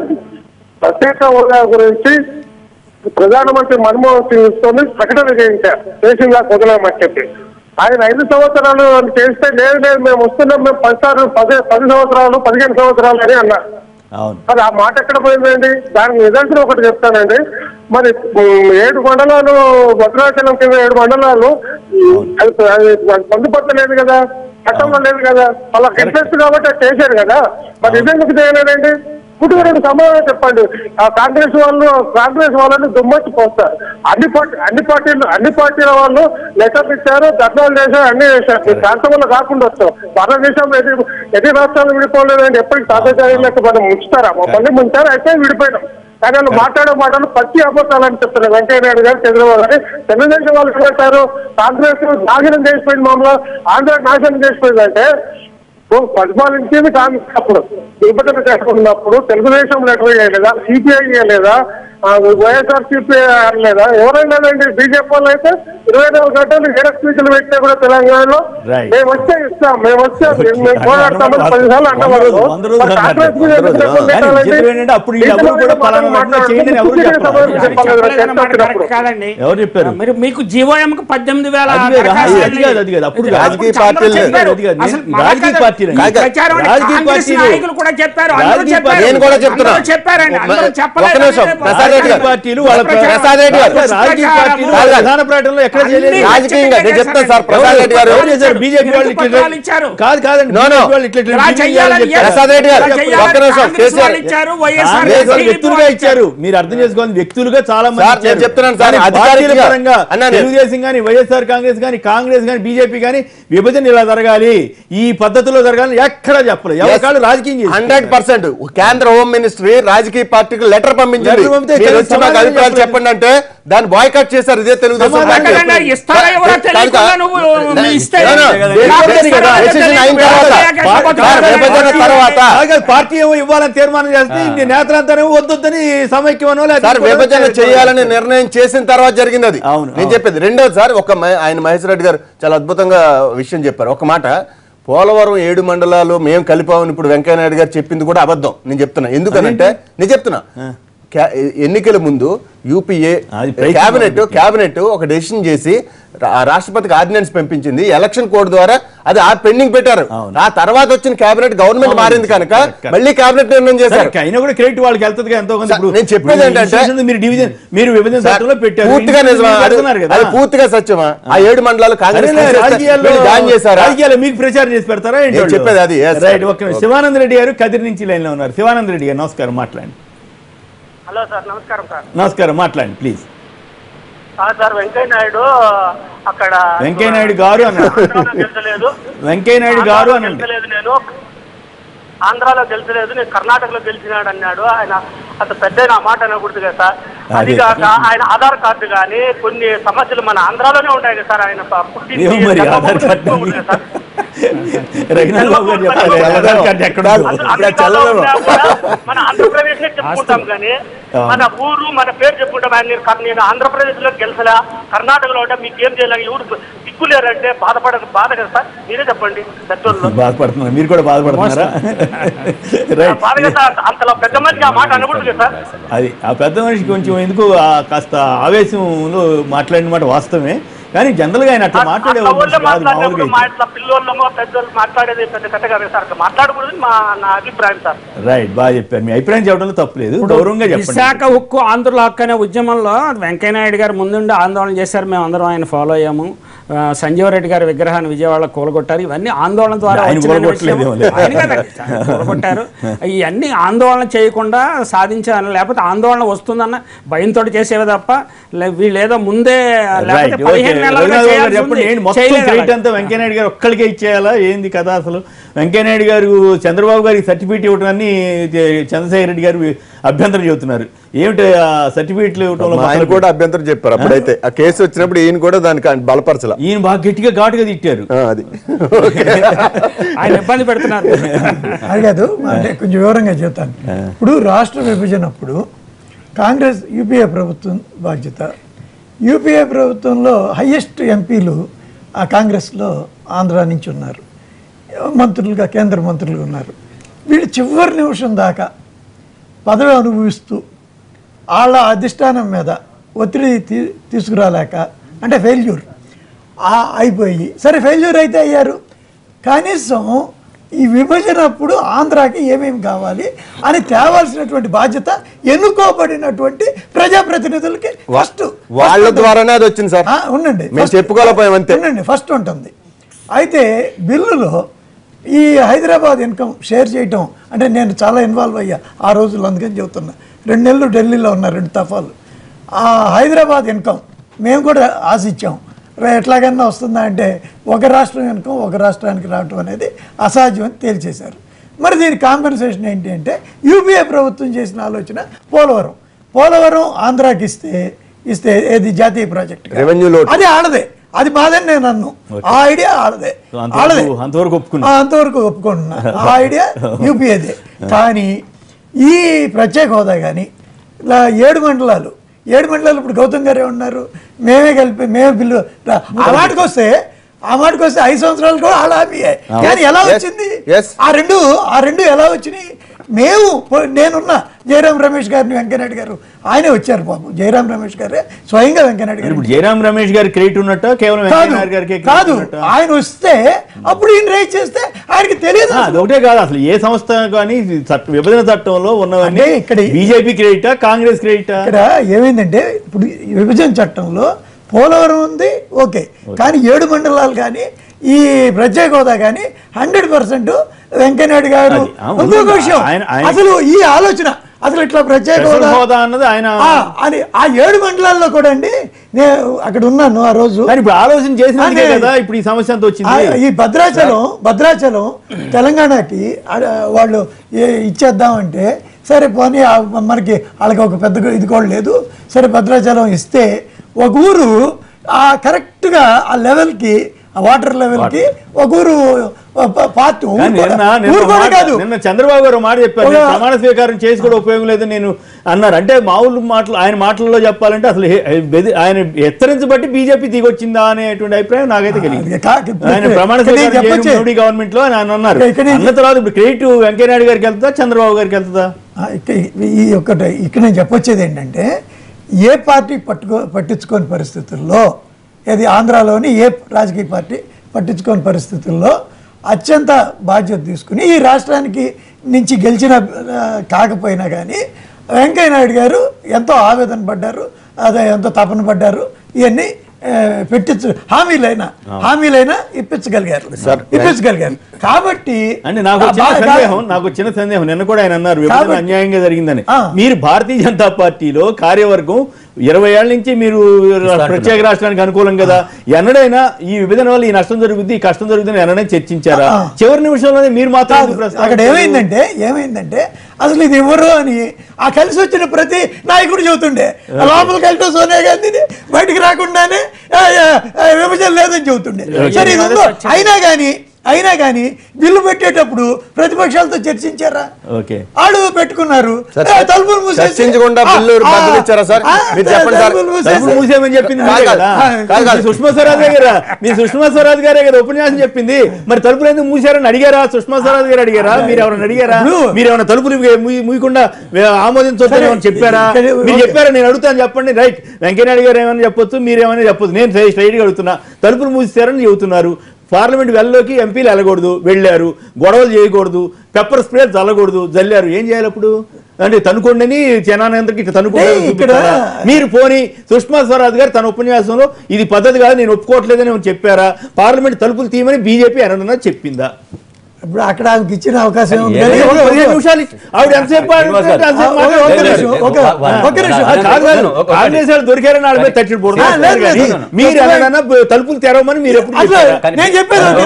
[SPEAKER 6] ప్రత్యేక హోదా గురించి ప్రధానమంత్రి మన్మోహన్ సింగ్ తోని ప్రకటన చేయించారు దేశంగా కుదలమని చెప్పి ఆయన ఐదు సంవత్సరాలు చేస్తే లేదు లేదు మేము వస్తున్నాం మేము పది సార్లు పది పది సంవత్సరాలు పదిహేను సంవత్సరాలు అని అన్నారు
[SPEAKER 1] అవును
[SPEAKER 6] మరి ఆ మాట ఎక్కడ పోయిందండి దానికి నిదర్శనం ఒకటి చెప్తానండి మరి ఉమ్, ఏడు మండలాలు భద్రాచలం కింద ఏడు మండలాలు అది అది పొందుపరచలేదు కదా చట్టంలో లేదు కదా వాళ్ళకి ఇంట్రెస్ట్ కాబట్టి అది చేశారు కదా మరి ఇదెందుకు చేయలేదండి ఇప్పుడు రెండు సమాధానం చెప్పండి ఆ కాంగ్రెస్ వాళ్ళు కాంగ్రెస్ వాళ్ళని దుమ్మచ్చి పోస్తారు అన్ని పార్టీ అన్ని పార్టీలు అన్ని పార్టీల వాళ్ళు లెటర్లు ఇచ్చారు ధర్నాలు చేశారు అన్ని చేశారు ఈ ప్రాంతం వల్ల కాకుండా వచ్చాం భారతదేశంలో ఎన్ని ఎన్ని రాష్ట్రాలు విడిపోలేదండి ఎప్పటికి సాధ్యత మనం ముంచుతారా మమ్మల్ని ముంచారు అయితే విడిపోయినాం కానీ వాళ్ళు మాట్లాడే మాటలు పచ్చి అబద్ధాలని చెప్తున్నారు వెంకయ్య నాయుడు గారు చంద్రబాబు గారు తెలుగుదేశం వాళ్ళు ఏమంటారు కాంగ్రెస్ నాశనం చేసిపోయింది మమ్మల్ని ఆంధ్ర నాశనం చేసిపోయిందంటే ఓ పరిపాలించేది కాంగ్రెస్ అప్పుడు విభజన చేసుకున్నప్పుడు తెలుగుదేశం లెటర్ చేయలేదా సిపిఐ చేయలేదా వైఎస్ఆర్ సిపిఐ అనలేదా ఎవరైనా లేదండి బీజేపీ వాళ్ళు అయితే ఇరవై నాలుగు గంటలు ఏడ స్పీచ్లు పెట్టినా కూడా తెలంగాణలో
[SPEAKER 1] Right.
[SPEAKER 6] మేము వచ్చే ఇస్తాం మేము వచ్చే మేము పోరాడతామని పదిసార్లు అంటవాళ్ళు
[SPEAKER 1] వంద రోజులు
[SPEAKER 6] మరి కాంగ్రెస్ మీద
[SPEAKER 3] వంద
[SPEAKER 6] ఎందుకు
[SPEAKER 3] రోజులు.
[SPEAKER 6] నెపం
[SPEAKER 1] కానీ
[SPEAKER 6] పెట్టాలండి?
[SPEAKER 1] విచిత్రం ఏంటంటే అప్పుడు వీళ్ళు ఎవరు కూడా పలానా వెంటనే చేయండి అని ఎవరు
[SPEAKER 6] పూర్తిగా
[SPEAKER 1] చెప్పలేదు.
[SPEAKER 6] సమాధానం చెప్పాలి కదా,
[SPEAKER 2] చెప్పలేదన్న మాట
[SPEAKER 6] చర్చ
[SPEAKER 2] కరెక్ట్ కాదండి
[SPEAKER 1] ఎవరు చెప్పారు?
[SPEAKER 2] మీరు మీకు జీవోఎంకు పద్దెనిమిది వేల
[SPEAKER 1] అది వేరు.
[SPEAKER 2] దరఖాస్తులు
[SPEAKER 1] అది కాదు, అది కాదు. అప్పుడు
[SPEAKER 2] ఇది
[SPEAKER 3] రాజకీయ
[SPEAKER 2] అప్పుడు అందరూ
[SPEAKER 3] పార్టీలు
[SPEAKER 2] చెప్పారు.
[SPEAKER 1] అది కాదు.
[SPEAKER 2] అసలు
[SPEAKER 1] నేను
[SPEAKER 2] మన
[SPEAKER 1] రాజకీయ
[SPEAKER 2] కాదు.
[SPEAKER 1] పార్టీలు.
[SPEAKER 2] ఈ
[SPEAKER 3] కాదు.
[SPEAKER 2] ప్రచారం అంటే
[SPEAKER 1] రాజకీయ
[SPEAKER 2] కాంగ్రెస్
[SPEAKER 1] పార్టీలు.
[SPEAKER 2] నాయకులు కూడా చెప్పారు అందరూ
[SPEAKER 1] రాజకీయ
[SPEAKER 2] చెప్పారు
[SPEAKER 1] పార్టీలు.
[SPEAKER 3] నేను కూడా చెప్తున్నా.
[SPEAKER 2] అందరూ చెప్పారండి అందరూ
[SPEAKER 3] ఒక్క
[SPEAKER 2] చెప్పలేదు
[SPEAKER 3] నిమిషం.
[SPEAKER 2] అనేది
[SPEAKER 3] ప్రసాద్ రెడ్డి
[SPEAKER 1] రాజకీయ
[SPEAKER 3] గారు.
[SPEAKER 1] పార్టీలు వాళ్ళ
[SPEAKER 3] ప్రసాద్ రెడ్డి గారు.
[SPEAKER 1] రాజకీయ పార్టీలు వాళ్ళ
[SPEAKER 3] కాదు.
[SPEAKER 1] ప్రధాన ప్రకటనలో ఎక్కడ చేయలేదు
[SPEAKER 2] అన్ని
[SPEAKER 3] రాజకీయంగా నేను చెప్తాను సార్ ప్రసాద్ రెడ్డి గారు
[SPEAKER 1] ఎవరు చేశారు బీజేపీ వాళ్ళు ఇట్లా
[SPEAKER 2] పత్రాలు ఇచ్చారు.
[SPEAKER 1] కాదు కాదండి
[SPEAKER 3] No, no.
[SPEAKER 1] బీజేపీ వాళ్ళు ఇట్లా ఇట్లా
[SPEAKER 2] ఇలా
[SPEAKER 1] రిలీజ్
[SPEAKER 2] చేయాలని
[SPEAKER 1] చేయాలని చెప్పారు.
[SPEAKER 3] ప్రసాద్ రెడ్డి గారు,
[SPEAKER 2] ఇలా చేయాలని
[SPEAKER 3] ఒక్క నిమిషం.
[SPEAKER 2] కాంగ్రెస్
[SPEAKER 3] కేసీఆర్.
[SPEAKER 2] వాళ్ళు ఇచ్చారు, వైఎస్ఆర్
[SPEAKER 1] కాంగ్రెస్ వాళ్ళు
[SPEAKER 2] టీడీపీ
[SPEAKER 1] వ్యక్తులుగా
[SPEAKER 2] వాళ్ళు
[SPEAKER 1] ఇచ్చారు మీరు అర్థం చేసుకోవాలి వ్యక్తులుగా చాలా మంది
[SPEAKER 3] సార్, నేను
[SPEAKER 1] ఇచ్చారు.
[SPEAKER 3] చెప్తున్నాను సార్,
[SPEAKER 1] కానీ
[SPEAKER 3] అధికారికంగా
[SPEAKER 1] పార్టీల పరంగా
[SPEAKER 3] అన్నా నేను-
[SPEAKER 1] తెలుగుదేశం కానీ వైఎస్ఆర్ కాంగ్రెస్ కానీ కాంగ్రెస్ కానీ బీజేపీ కానీ విభజన ఇలా జరగాలి ఈ పద్ధతిలో జరగాలి ఎక్కడా చెప్పలేదు ఎవరికాళ్ళు రాజకీయం చేసి
[SPEAKER 3] హండ్రెడ్ పర్సెంట్ కేంద్ర హోమ్ మినిస్ట్రీ రాజకీయ పార్టీకి లెటర్ పంపించింది
[SPEAKER 1] లెటర్ పంపితే
[SPEAKER 3] మీరు
[SPEAKER 1] తెలుగు
[SPEAKER 3] వచ్చి మాకు
[SPEAKER 1] సమాధానం
[SPEAKER 3] అభిప్రాయాలు
[SPEAKER 1] చెప్పలేదు.
[SPEAKER 3] చెప్పండి అంటే దాన్ని బాయ్కాట్ చేశారు ఇదే తెలుగుదేశం
[SPEAKER 1] సమాధానం
[SPEAKER 3] పార్టీ.
[SPEAKER 2] ఎక్కడైనా ఇస్తారా ఎవరో తెలియకుండా నువ్వు ఇస్తే
[SPEAKER 3] No, no,
[SPEAKER 2] కాంగ్రెస్
[SPEAKER 3] కదా,
[SPEAKER 2] తర్వాత
[SPEAKER 3] decision అయిన
[SPEAKER 2] తెలియదు.
[SPEAKER 3] తర్వాత.
[SPEAKER 2] లేకపోతే
[SPEAKER 3] సార్, విభజన తర్వాత
[SPEAKER 1] అలాగే పార్టీ ఏమో ఇవ్వాలని తీర్మానం చేస్తే ఇంక నేతలంతానేమో వద్దొద్దని సమైక్యమనో లేకపోతే
[SPEAKER 3] సార్ విభజన చేయాలని నిర్ణయం చేసిన తర్వాత జరిగింది అది
[SPEAKER 1] అవును,
[SPEAKER 3] నేను
[SPEAKER 1] అవును.
[SPEAKER 3] చెప్పేది రెండోది సార్ ఒక మ- ఆయన మహేశ్వర రెడ్డి గారు చాలా అద్భుతంగా విషయం చెప్పారు ఒక మాట పోలవరం ఏడు మండలాలు మేము కలిపామని ఇప్పుడు వెంకయ్య నాయుడు గారు చెప్పింది కూడా అబద్ధం నేను చెప్తున్నా ఎందుకనంటే నేను చెప్తున్నా క్యా- ఎన్నికల ముందు యూపీఏ
[SPEAKER 1] అది ప్రయత్నం
[SPEAKER 3] క్యాబినెట్
[SPEAKER 1] ఉంది.
[SPEAKER 3] క్యాబినెట్ ఒక డెసిషన్ చేసి రా- రాష్ట్రపతికి ఆర్డినెన్స్ పంపించింది ఎలక్షన్ కోడ్ ద్వారా అది ఆ పెండింగ్ పెట్టారు
[SPEAKER 1] అవును.
[SPEAKER 3] ఆ తర్వాత వచ్చిన క్యాబినెట్ గవర్నమెంట్
[SPEAKER 1] అవును.
[SPEAKER 3] మారింది కనుక
[SPEAKER 1] కరెక్ట్, కరెక్ట్.
[SPEAKER 3] మళ్ళీ క్యాబినెట్ నిర్ణయం చేశారు
[SPEAKER 1] సరే, అయినా కూడా క్రెడిట్ వాళ్ళకి వెళ్తుంది ఎంతో కొంత
[SPEAKER 3] సార్,
[SPEAKER 1] ఇప్పుడు
[SPEAKER 3] నేను చెప్పేది
[SPEAKER 1] ఇప్పుడు
[SPEAKER 3] ఏంటంటే-
[SPEAKER 1] ఇన్స్టిట్యూషన్ మీరు డివిజన్ మీరు విభజన
[SPEAKER 3] సార్,
[SPEAKER 1] చట్టంలో పెట్టారు
[SPEAKER 3] పూర్తిగా
[SPEAKER 1] ఇన్స్టిట్యూషన్
[SPEAKER 3] నిజమా
[SPEAKER 1] మీరు
[SPEAKER 3] అది
[SPEAKER 1] పెడుతున్నారు కదా
[SPEAKER 3] అది పూర్తిగా సత్యమా ఆ ఏడు మండలాలు కాంగ్రెస్
[SPEAKER 1] సరేలే,
[SPEAKER 3] తీసేస్తే
[SPEAKER 1] రాజకీయాల్లో
[SPEAKER 3] వీళ్ళు జాయిన్ చేశారా
[SPEAKER 1] రాజకీయాల్లో మీకు ప్రచారం చేసి పెడతారా ఏంటి
[SPEAKER 3] నేను
[SPEAKER 1] వాళ్ళు?
[SPEAKER 3] చెప్పేది అది, yes, sir.
[SPEAKER 1] Right okay Shivananda Reddy గారు కదిరి నుంచి లైన్ లో ఉన్నారు శివానంద రెడ్డి గారు నమస్కారం మాట్లాడండి
[SPEAKER 7] హలో సార్ నమస్కారం సార్
[SPEAKER 1] నమస్కారం మాట్లాడండి ప్లీజ్
[SPEAKER 7] ఆ, సార్ వెంకయ్య నాయుడు అక్కడ
[SPEAKER 1] వెంకయ్య నాయుడు గారు అన్నారు.
[SPEAKER 7] ఆంధ్రాలో గెలిచలేదు
[SPEAKER 1] వెంకయ్య నాయుడు గారు
[SPEAKER 7] ఆంధ్రాలో
[SPEAKER 1] అనండి
[SPEAKER 7] గెలిచలేదు నేను ఆంధ్రాలో గెలిచలేదు నేను కర్ణాటకలో గెలిచినాడు అన్నాడు ఆయన అంత పెద్ద ఆ మాట అనకూడదు కదా సార్ అది
[SPEAKER 1] అదే.
[SPEAKER 7] కాక ఆయన ఆధార్ కార్డు కానీ కొన్ని సమస్యలు మన ఆంధ్రాలోనే ఉంటాయి కదా సార్ ఆయన ప- పుట్టింది
[SPEAKER 1] ఏమో మరి
[SPEAKER 7] జన్మభూమి
[SPEAKER 1] ఆధార్ కార్డు
[SPEAKER 7] ఉంటుంది కదా సార్.
[SPEAKER 1] రఘునాథ్ బాబు గారు చెప్పాలి ఆధార్ కార్డు ఎక్కడ ఉందో.
[SPEAKER 7] అందు- అమెరికాలో ఉన్నా కూడా మన ఆంధ్రప్రదేశ్ నే చెప్పుకుంటాం కానీ
[SPEAKER 1] అవును.
[SPEAKER 7] మన ఊరు మన పేరు చెప్పుకుంటాం ఆయన నేను కర్- నేను ఆంధ్రప్రదేశ్ లో గెలిచలా కర్ణాటకలో ఉంటే మీకు ఏం చేయాలి ఎవరు దిక్కులేరంటే బాధపడ బాధ కదా సార్ మీరే చెప్పండి పెద్దోళ్ళు
[SPEAKER 1] బాధపడుతున్నారు మీరు కూడా బాధపడుతున్నారా రైట్
[SPEAKER 7] బాధ కదా అంతలో పెద్ద మనిషి ఆ మాట అనకూడదు కదా సార్
[SPEAKER 1] అది ఆ పెద్ద మనిషి కొంచెం ఎందుకు ఆ కాస్త ఆవేశంలో మాట్లాడిన మాట వాస్తవమే కానీ జనరల్ గా ఆయన అట్లా మాట్లాడే
[SPEAKER 7] అట్లా ఊళ్ళో
[SPEAKER 1] కాదు
[SPEAKER 7] మాట్లాడినప్పుడు
[SPEAKER 1] మామూలుగా
[SPEAKER 7] మా ఇట్లా పిల్లోళ్ళమో పెద్దోళ్ళు మాట్లాడేది పెద్ద కథగా సార్ అట్లా మాట్లాడకూడదు మా నా అభిప్రాయం సార్
[SPEAKER 1] రైట్ బాగా చెప్పారు మీ అభిప్రాయం చెప్పడంలో తప్పలేదు గౌరవంగా చెప్పండి
[SPEAKER 2] విశాఖ ఉక్కు ఆంధ్రుల హక్కు అనే ఉద్యమంలో వెంకయ్యనాయుడు గారు ముందుండి ఆందోళన చేశారు మేము అందరం ఆయన ఫాలో అయ్యాము ఆ, సంజీవ రెడ్డి గారి విగ్రహాన్ని విజయవాడలో కూలగొట్టారు ఇవన్నీ ఆందోళన ద్వారా
[SPEAKER 1] ఆయన
[SPEAKER 2] వచ్చిన
[SPEAKER 1] కూలగొట్టలేదేమో
[SPEAKER 2] విషయం.
[SPEAKER 1] లే.
[SPEAKER 2] ఆయన కదండి, ఆయన కూలగొట్టారు ఇవన్నీ ఆందోళన చేయకుండా సాధించాలని లేకపోతే ఆందోళన వస్తుందన్న భయంతో చేసేవి తప్ప లే- వీళ్ళేదో ముందే లేకపోతే
[SPEAKER 1] రైట్ ఓకే
[SPEAKER 2] పదిహేను నెలలుగా
[SPEAKER 1] రఘునాథ్ బాబు గారు
[SPEAKER 2] చేయాల్సి
[SPEAKER 1] చెప్పండి
[SPEAKER 2] ఉంది.
[SPEAKER 1] ఏంటి మొత్తం
[SPEAKER 2] చేయలేదు
[SPEAKER 1] క్రెడిట్
[SPEAKER 2] అలాగే.
[SPEAKER 1] అంతా వెంకయ్యనాయుడు గారు ఒక్కడికే ఇచ్చేయాలా ఏంది కదా అసలు వెంకయ్యనాయుడు గారు చంద్రబాబు గారికి సర్టిఫికేట్ ఇవ్వడాన్ని చంద్రశేఖర రెడ్డి గారు అభ్యంతరం చెబుతున్నారు ఏమిటి ఆ సర్టిఫికేట్లు ఇవ్వడంలో
[SPEAKER 3] ఆయన
[SPEAKER 1] మొదలు
[SPEAKER 3] కూడా అభ్యంతరం చెప్పారు అప్పుడైతే ఆ కేసు వచ్చినప్పుడు ఈయన కూడా దానికి బలపరచల
[SPEAKER 1] ఈయన బాగా గట్టిగా ఘాటుగా తిట్టారు
[SPEAKER 3] ఆ, అది
[SPEAKER 2] ఆయన ఇబ్బంది పెడుతున్నారు
[SPEAKER 8] అది కాదు అంటే కొంచెం వివరంగా చెప్తాను ఇప్పుడు రాష్ట్ర విభజన అప్పుడు కాంగ్రెస్ యూపీఏ ప్రభుత్వం బాధ్యత యూపీఏ ప్రభుత్వంలో హయ్యెస్ట్ ఎంపీలు ఆ కాంగ్రెస్లో ఆంధ్ర నుంచి ఉన్నారు మంత్రులుగా కేంద్ర మంత్రులుగా ఉన్నారు వీళ్ళు చివరి నిమిషం దాకా పదవి అనుభవిస్తూ వాళ్ళ అధిష్టానం మీద ఒత్తిడి తీ తీసుకురాలేక అంటే ఫెయిల్యూర్ అయిపోయి సరే ఫెయిల్యూర్ అయితే అయ్యారు కనీసం ఈ విభజన అప్పుడు ఆంధ్రాకి ఏమేమి కావాలి అని తేవాల్సినటువంటి బాధ్యత ఎన్నుకోబడినటువంటి ప్రజాప్రతినిధులకి ఫస్ట్
[SPEAKER 3] వాళ్ళ ద్వారానే అది వచ్చింది సార్
[SPEAKER 8] ఆ, ఉండండి
[SPEAKER 3] మేము
[SPEAKER 8] ఫస్ట్-
[SPEAKER 3] చెప్పుకోలేకపోయాం అంతే.
[SPEAKER 8] ఉండండి ఫస్ట్ ఉంటుంది అయితే బిల్లులో ఈ హైదరాబాద్ ఇన్కమ్ షేర్ చేయటం అంటే నేను చాలా ఇన్వాల్వ్ అయ్యా ఆ రోజుల్లో అందుకని చెబుతున్నా రెండు నెలలు ఢిల్లీలో ఉన్నా రెండు తఫాలు ఆ హైదరాబాద్ ఇన్కమ్ మేము కూడా ఆశించాం రే ఎట్లాగన్నా వస్తుందా అంటే ఒక రాష్ట్రం ఇన్కమ్ ఒక రాష్ట్రానికి రావటం అనేది అసాధ్యం అని తేల్చేశారు మరి దీని కాంపెన్సేషన్ ఏంటి అంటే యూపీఏ ప్రభుత్వం చేసిన ఆలోచన పోలవరం పోలవరం ఆంధ్రాకి ఇస్తే ఇస్తే ఏది జాతీయ ప్రాజెక్ట్
[SPEAKER 3] రెవెన్యూ లోటు.
[SPEAKER 8] అది ఆడదే అది మాదని నేను అన్ను ఆ ఐడియా ఆడదే
[SPEAKER 1] సో అంతవరకు-
[SPEAKER 8] ఆడదే
[SPEAKER 1] అంతవరకు ఒప్పుకున్నా.
[SPEAKER 8] ఆ, అంతవరకు ఒప్పుకుంటున్నా ఆ ఐడియా యూపీఏదే కానీ ఈ ప్రత్యేక హోదా కానీ ఇలా ఏడు మండలాలు ఏడు మండలాలు ఇప్పుడు గౌతమ్ గారే ఉన్నారు మేమే కలిపి మేమే బిల్లు రా- ఆ మాటకు వస్తే ఆ మాటకు వస్తే ఐదు సంవత్సరాలు కూడా అలా హామీయే కానీ ఎలా
[SPEAKER 3] Yes.
[SPEAKER 8] వచ్చింది
[SPEAKER 3] Yes.
[SPEAKER 8] ఆ రెండు ఆ రెండు ఎలా వచ్చినాయి మేము పో- నేనున్న జయరాం రమేష్ గారిని వెంకయ్యనాయుడు గారు ఆయనే వచ్చారు పాపం జయరాం రమేష్ గారే స్వయంగా వెంకయ్యనాయుడు గారు
[SPEAKER 1] ఇప్పుడు జయరాం రమేష్ గారి క్రెడిట్ ఉన్నట్ట కేవలం
[SPEAKER 8] కాదు
[SPEAKER 1] వెంకయ్యనాయుడు గారికి
[SPEAKER 8] కాదు ఆయన వస్తే అప్పుడు ఈయన రైట్ చేస్తే ఆయనకి తెలియదు
[SPEAKER 1] అది ఒకటే కాదు అసలు ఏ సంస్థ కానీ చట్ట విభజన చట్టంలో ఉన్నవన్నీ
[SPEAKER 8] అంటే ఇక్కడ-
[SPEAKER 1] బీజేపీ క్రెడిటా కాంగ్రెస్ క్రెడిటా
[SPEAKER 8] ఇక్కడ ఏమైందంటే ఇప్పుడు ఈ విభజన చట్టంలో పోలవరం ఉంది ఓకే కానీ ఏడు మండలాలు కానీ ఈ ప్రత్యేక హోదా కానీ హండ్రెడ్ పర్సెంట్ వెంకయ్యనాయుడు గారు
[SPEAKER 1] అది, అవును.
[SPEAKER 8] ఇంకొక విషయం
[SPEAKER 1] ఆయన- ఆయన-
[SPEAKER 8] అసలు ఈ ఆలోచన అసలు ఇట్లా ప్రత్యేక
[SPEAKER 1] స్పెషల్
[SPEAKER 8] హోదా
[SPEAKER 1] హోదా అన్నది ఆయన
[SPEAKER 8] ఆ, అని ఆ ఏడు మండలాల్లో కూడా అండి నేను అక్కడ ఉన్నాను ఆ రోజు
[SPEAKER 1] కానీ ఇప్పుడు ఆలోచన చేసినందుకే
[SPEAKER 8] అదే.
[SPEAKER 1] కదా ఇప్పుడు ఈ సమస్య అంతా
[SPEAKER 8] ఆ,
[SPEAKER 1] వచ్చింది
[SPEAKER 8] ఈ భద్రాచలం భద్రాచలం తెలంగాణకి ఆడ వాళ్ళు ఏ- ఇచ్చేద్దామంటే సరే పోనీ ఆ మనకి వాళ్ళకి ఒక పెద్ద ఇది కూడా లేదు సరే భద్రాచలం ఇస్తే ఒక ఊరు ఆ కరెక్ట్గా ఆ లెవెల్కి ఆ వాటర్ లెవెల్కి ఒక ఊరు పార్ట్
[SPEAKER 1] కానీ నిన్న నిన్న
[SPEAKER 8] ఊరు కూడా
[SPEAKER 1] మాట-
[SPEAKER 8] కాదు
[SPEAKER 1] నిన్న చంద్రబాబు గారు మాట చెప్పారు
[SPEAKER 8] ఒక-
[SPEAKER 1] నేను ప్రమాణ స్వీకారం చేసి కూడా ఉపయోగం లేదు నేను అన్నారు అంటే మామూలు మాటలు ఆయన మాటల్లో చెప్పాలంటే అసలు హే- బెది- ఆయన హెచ్చరించబట్టి బీజేపీ దిగొచ్చిందా అనేటువంటి అభిప్రాయం నాకైతే కలిగింది
[SPEAKER 8] అది కా-
[SPEAKER 1] ఆయన ప్రమాణ
[SPEAKER 8] ఇక్కడ నేను
[SPEAKER 1] స్వీకారం చేయడం
[SPEAKER 8] చెప్పొచ్చే.
[SPEAKER 1] మోడీ గవర్నమెంట్ లో ఆయన అన్నారు
[SPEAKER 8] ఇక్కడ నేను-
[SPEAKER 1] అన్న తర్వాత ఇప్పుడు క్రెడిట్ వెంకయ్యనాయుడు గారికి వెళ్తుందా చంద్రబాబు గారికి వెళ్తుందా
[SPEAKER 8] ఆ, ఇక్క- ఈ ఒక్కటి ఇక్కడ నేను చెప్పొచ్చేది ఏంటంటే ఏ పార్టీ పట్టుకో పట్టించుకోని పరిస్థితుల్లో ఇది ఆంధ్రాలోని ఏ రాజకీయ పార్టీ పట్టించుకోని పరిస్థితుల్లో అత్యంత బాధ్యత తీసుకుని ఈ రాష్ట్రానికి నుంచి గెలిచిన ఆ, కాకపోయినా కానీ వెంకయ్య నాయుడు గారు ఎంతో ఆవేదన పడ్డారు అదే ఎంతో తపన పడ్డారు ఇవన్నీ ఆ, పెట్టించు హామీలైనా హామీలైనా ఇప్పించగలిగారు ఇప్పించగలిగారు కాబట్టి
[SPEAKER 1] అంటే నాకు
[SPEAKER 8] ఆ
[SPEAKER 1] చిన్న
[SPEAKER 8] బా-
[SPEAKER 1] సందేహం నాకు చిన్న సందేహం నిన్న కూడా ఆయన అన్నారు విభజన
[SPEAKER 8] కాబట్టి-
[SPEAKER 1] అన్యాయంగా జరిగిందని
[SPEAKER 8] ఆ.
[SPEAKER 1] మీరు భారతీయ జనతా పార్టీలో కార్యవర్గం ఇరవై ఏళ్ల నుంచి మీరు ప్రత్యేక రాష్ట్రానికి అనుకూలం కదా ఎన్నడైనా ఈ విభజన వల్ల ఈ నష్టం జరుగుద్ది ఈ కష్టం జరుగుతుంది ఎన్నడైనా చర్చించారా
[SPEAKER 8] ఆ.
[SPEAKER 1] చివరి నిమిషంలోనే మీరు మాత్రం
[SPEAKER 8] కాదు
[SPEAKER 1] ఎందుకు
[SPEAKER 8] అక్కడ
[SPEAKER 1] ప్రస్తావించారు?
[SPEAKER 8] ఏమైందంటే ఏమైందంటే అసలు ఇది ఇవ్వరు అని ఆ కలిసి వచ్చిన ప్రతి నాయకుడు చెబుతుండే లోపలికి వెళ్తే సోనియా గాంధీని బయటికి రాకుండానే ఆ, ఆ, ఆ, విభజన లేదని చెబుతుండే సరే ఇది ఉందో అయినా కానీ అయినా కానీ బిల్లు పెట్టేటప్పుడు ప్రతిపక్షాలతో చర్చించారా
[SPEAKER 1] ఓకే
[SPEAKER 8] ఆడు పెట్టుకున్నారు
[SPEAKER 3] సార్,
[SPEAKER 8] ఏ, తలుపులు మూసేసి-
[SPEAKER 3] చర్చించకుండా
[SPEAKER 8] ఆ,
[SPEAKER 3] బిల్లు
[SPEAKER 8] ఆ,
[SPEAKER 3] మద్దతు ఇచ్చారా సార్?
[SPEAKER 8] ఆ,
[SPEAKER 3] మీరు చెప్పండి సార్.
[SPEAKER 8] తలుపులు మూసేసి-
[SPEAKER 1] తలుపులు మూసేయమని చెప్పింది మీరే
[SPEAKER 3] కాదు,
[SPEAKER 1] కదా
[SPEAKER 3] కాదు, కాదు.
[SPEAKER 1] మీ సుష్మా స్వరాజ్ గారా మీ సుష్మా స్వరాజ్ గారే కదా ఉపన్యాసం చెప్పింది మరి తలుపులు ఎందుకు మూసారని అడిగారా సుష్మా స్వరాజ్ గారు అడిగారా మీరు ఎవరైనా అడిగారా
[SPEAKER 8] ఇప్పుడు-
[SPEAKER 1] మీరు ఏమైనా తలుపులు మూయ- మూయకుండా ఆమోదించొద్దని
[SPEAKER 8] సరే,
[SPEAKER 1] ఏమైనా చెప్పారా
[SPEAKER 8] ఇక్కడ-
[SPEAKER 1] మీరు
[SPEAKER 8] ఓకే.
[SPEAKER 1] చెప్పారా నేను అడుగుతాను చెప్పండి రైట్ వెంకయ్యనాయుడు గారు ఏమైనా చెప్పొచ్చు మీరు ఏమైనా చెప్పొచ్చు నేను స్ట్రైట్ గా అడుగుతున్నా తలుపులు మూసారని చెబుతున్నారు పార్లమెంట్ వెళ్ళలోకి ఎంపీలు వెళ్ళకూడదు వెళ్ళారు గొడవలు చేయకూడదు పెప్పర్ స్ప్రే చల్లకూడదు జల్లారు ఏం చేయాలి అప్పుడు అంటే తనుకోండి జనానందరికి ఇట్లా తనుకోండి
[SPEAKER 8] ఏయ్, ఇక్కడ-
[SPEAKER 1] చూపిస్తారా? మీరు పోని సుష్మా స్వరాజ్ గారు తన ఉపన్యాసంలో ఇది పద్ధతి కాదు నేను ఒప్పుకోవట్లేదని ఏమైనా చెప్పారా పార్లమెంట్ తలుపులు తీయమని బీజేపీ అనన్నా చెప్పిందా
[SPEAKER 8] ఇప్పుడు అక్కడ ఆమెకి ఇచ్చిన అవకాశం ఉంది
[SPEAKER 5] ఏ-
[SPEAKER 8] కానీ
[SPEAKER 1] ఒక
[SPEAKER 8] ఒక-
[SPEAKER 1] పదిహేను నిమిషాలు ఇచ్చి- ఆవిడ ఎంతసేపు
[SPEAKER 5] శ్రీనివాస్ గారు.
[SPEAKER 1] మాట్లాడితే అంతసేపు
[SPEAKER 8] ఆ, ఒక- ఒక
[SPEAKER 1] మాట్లాడారు.
[SPEAKER 8] నిమిషం, ఒక- ఒక నిమిషం.
[SPEAKER 1] ఆ, కాదు కాదు.
[SPEAKER 5] ఒక- ఒక-
[SPEAKER 1] కాంగ్రెస్ వాళ్ళు దొరికారని వాళ్ళ మీద తట్టి
[SPEAKER 8] ఆ, లేదు, లేదు.
[SPEAKER 1] మీరు ఎవరైనా తలుపులు తెరవమని మీరు ఎప్పుడు
[SPEAKER 8] అసలు
[SPEAKER 1] చెప్పారా?
[SPEAKER 8] నేను చెప్పేది ఒకటే.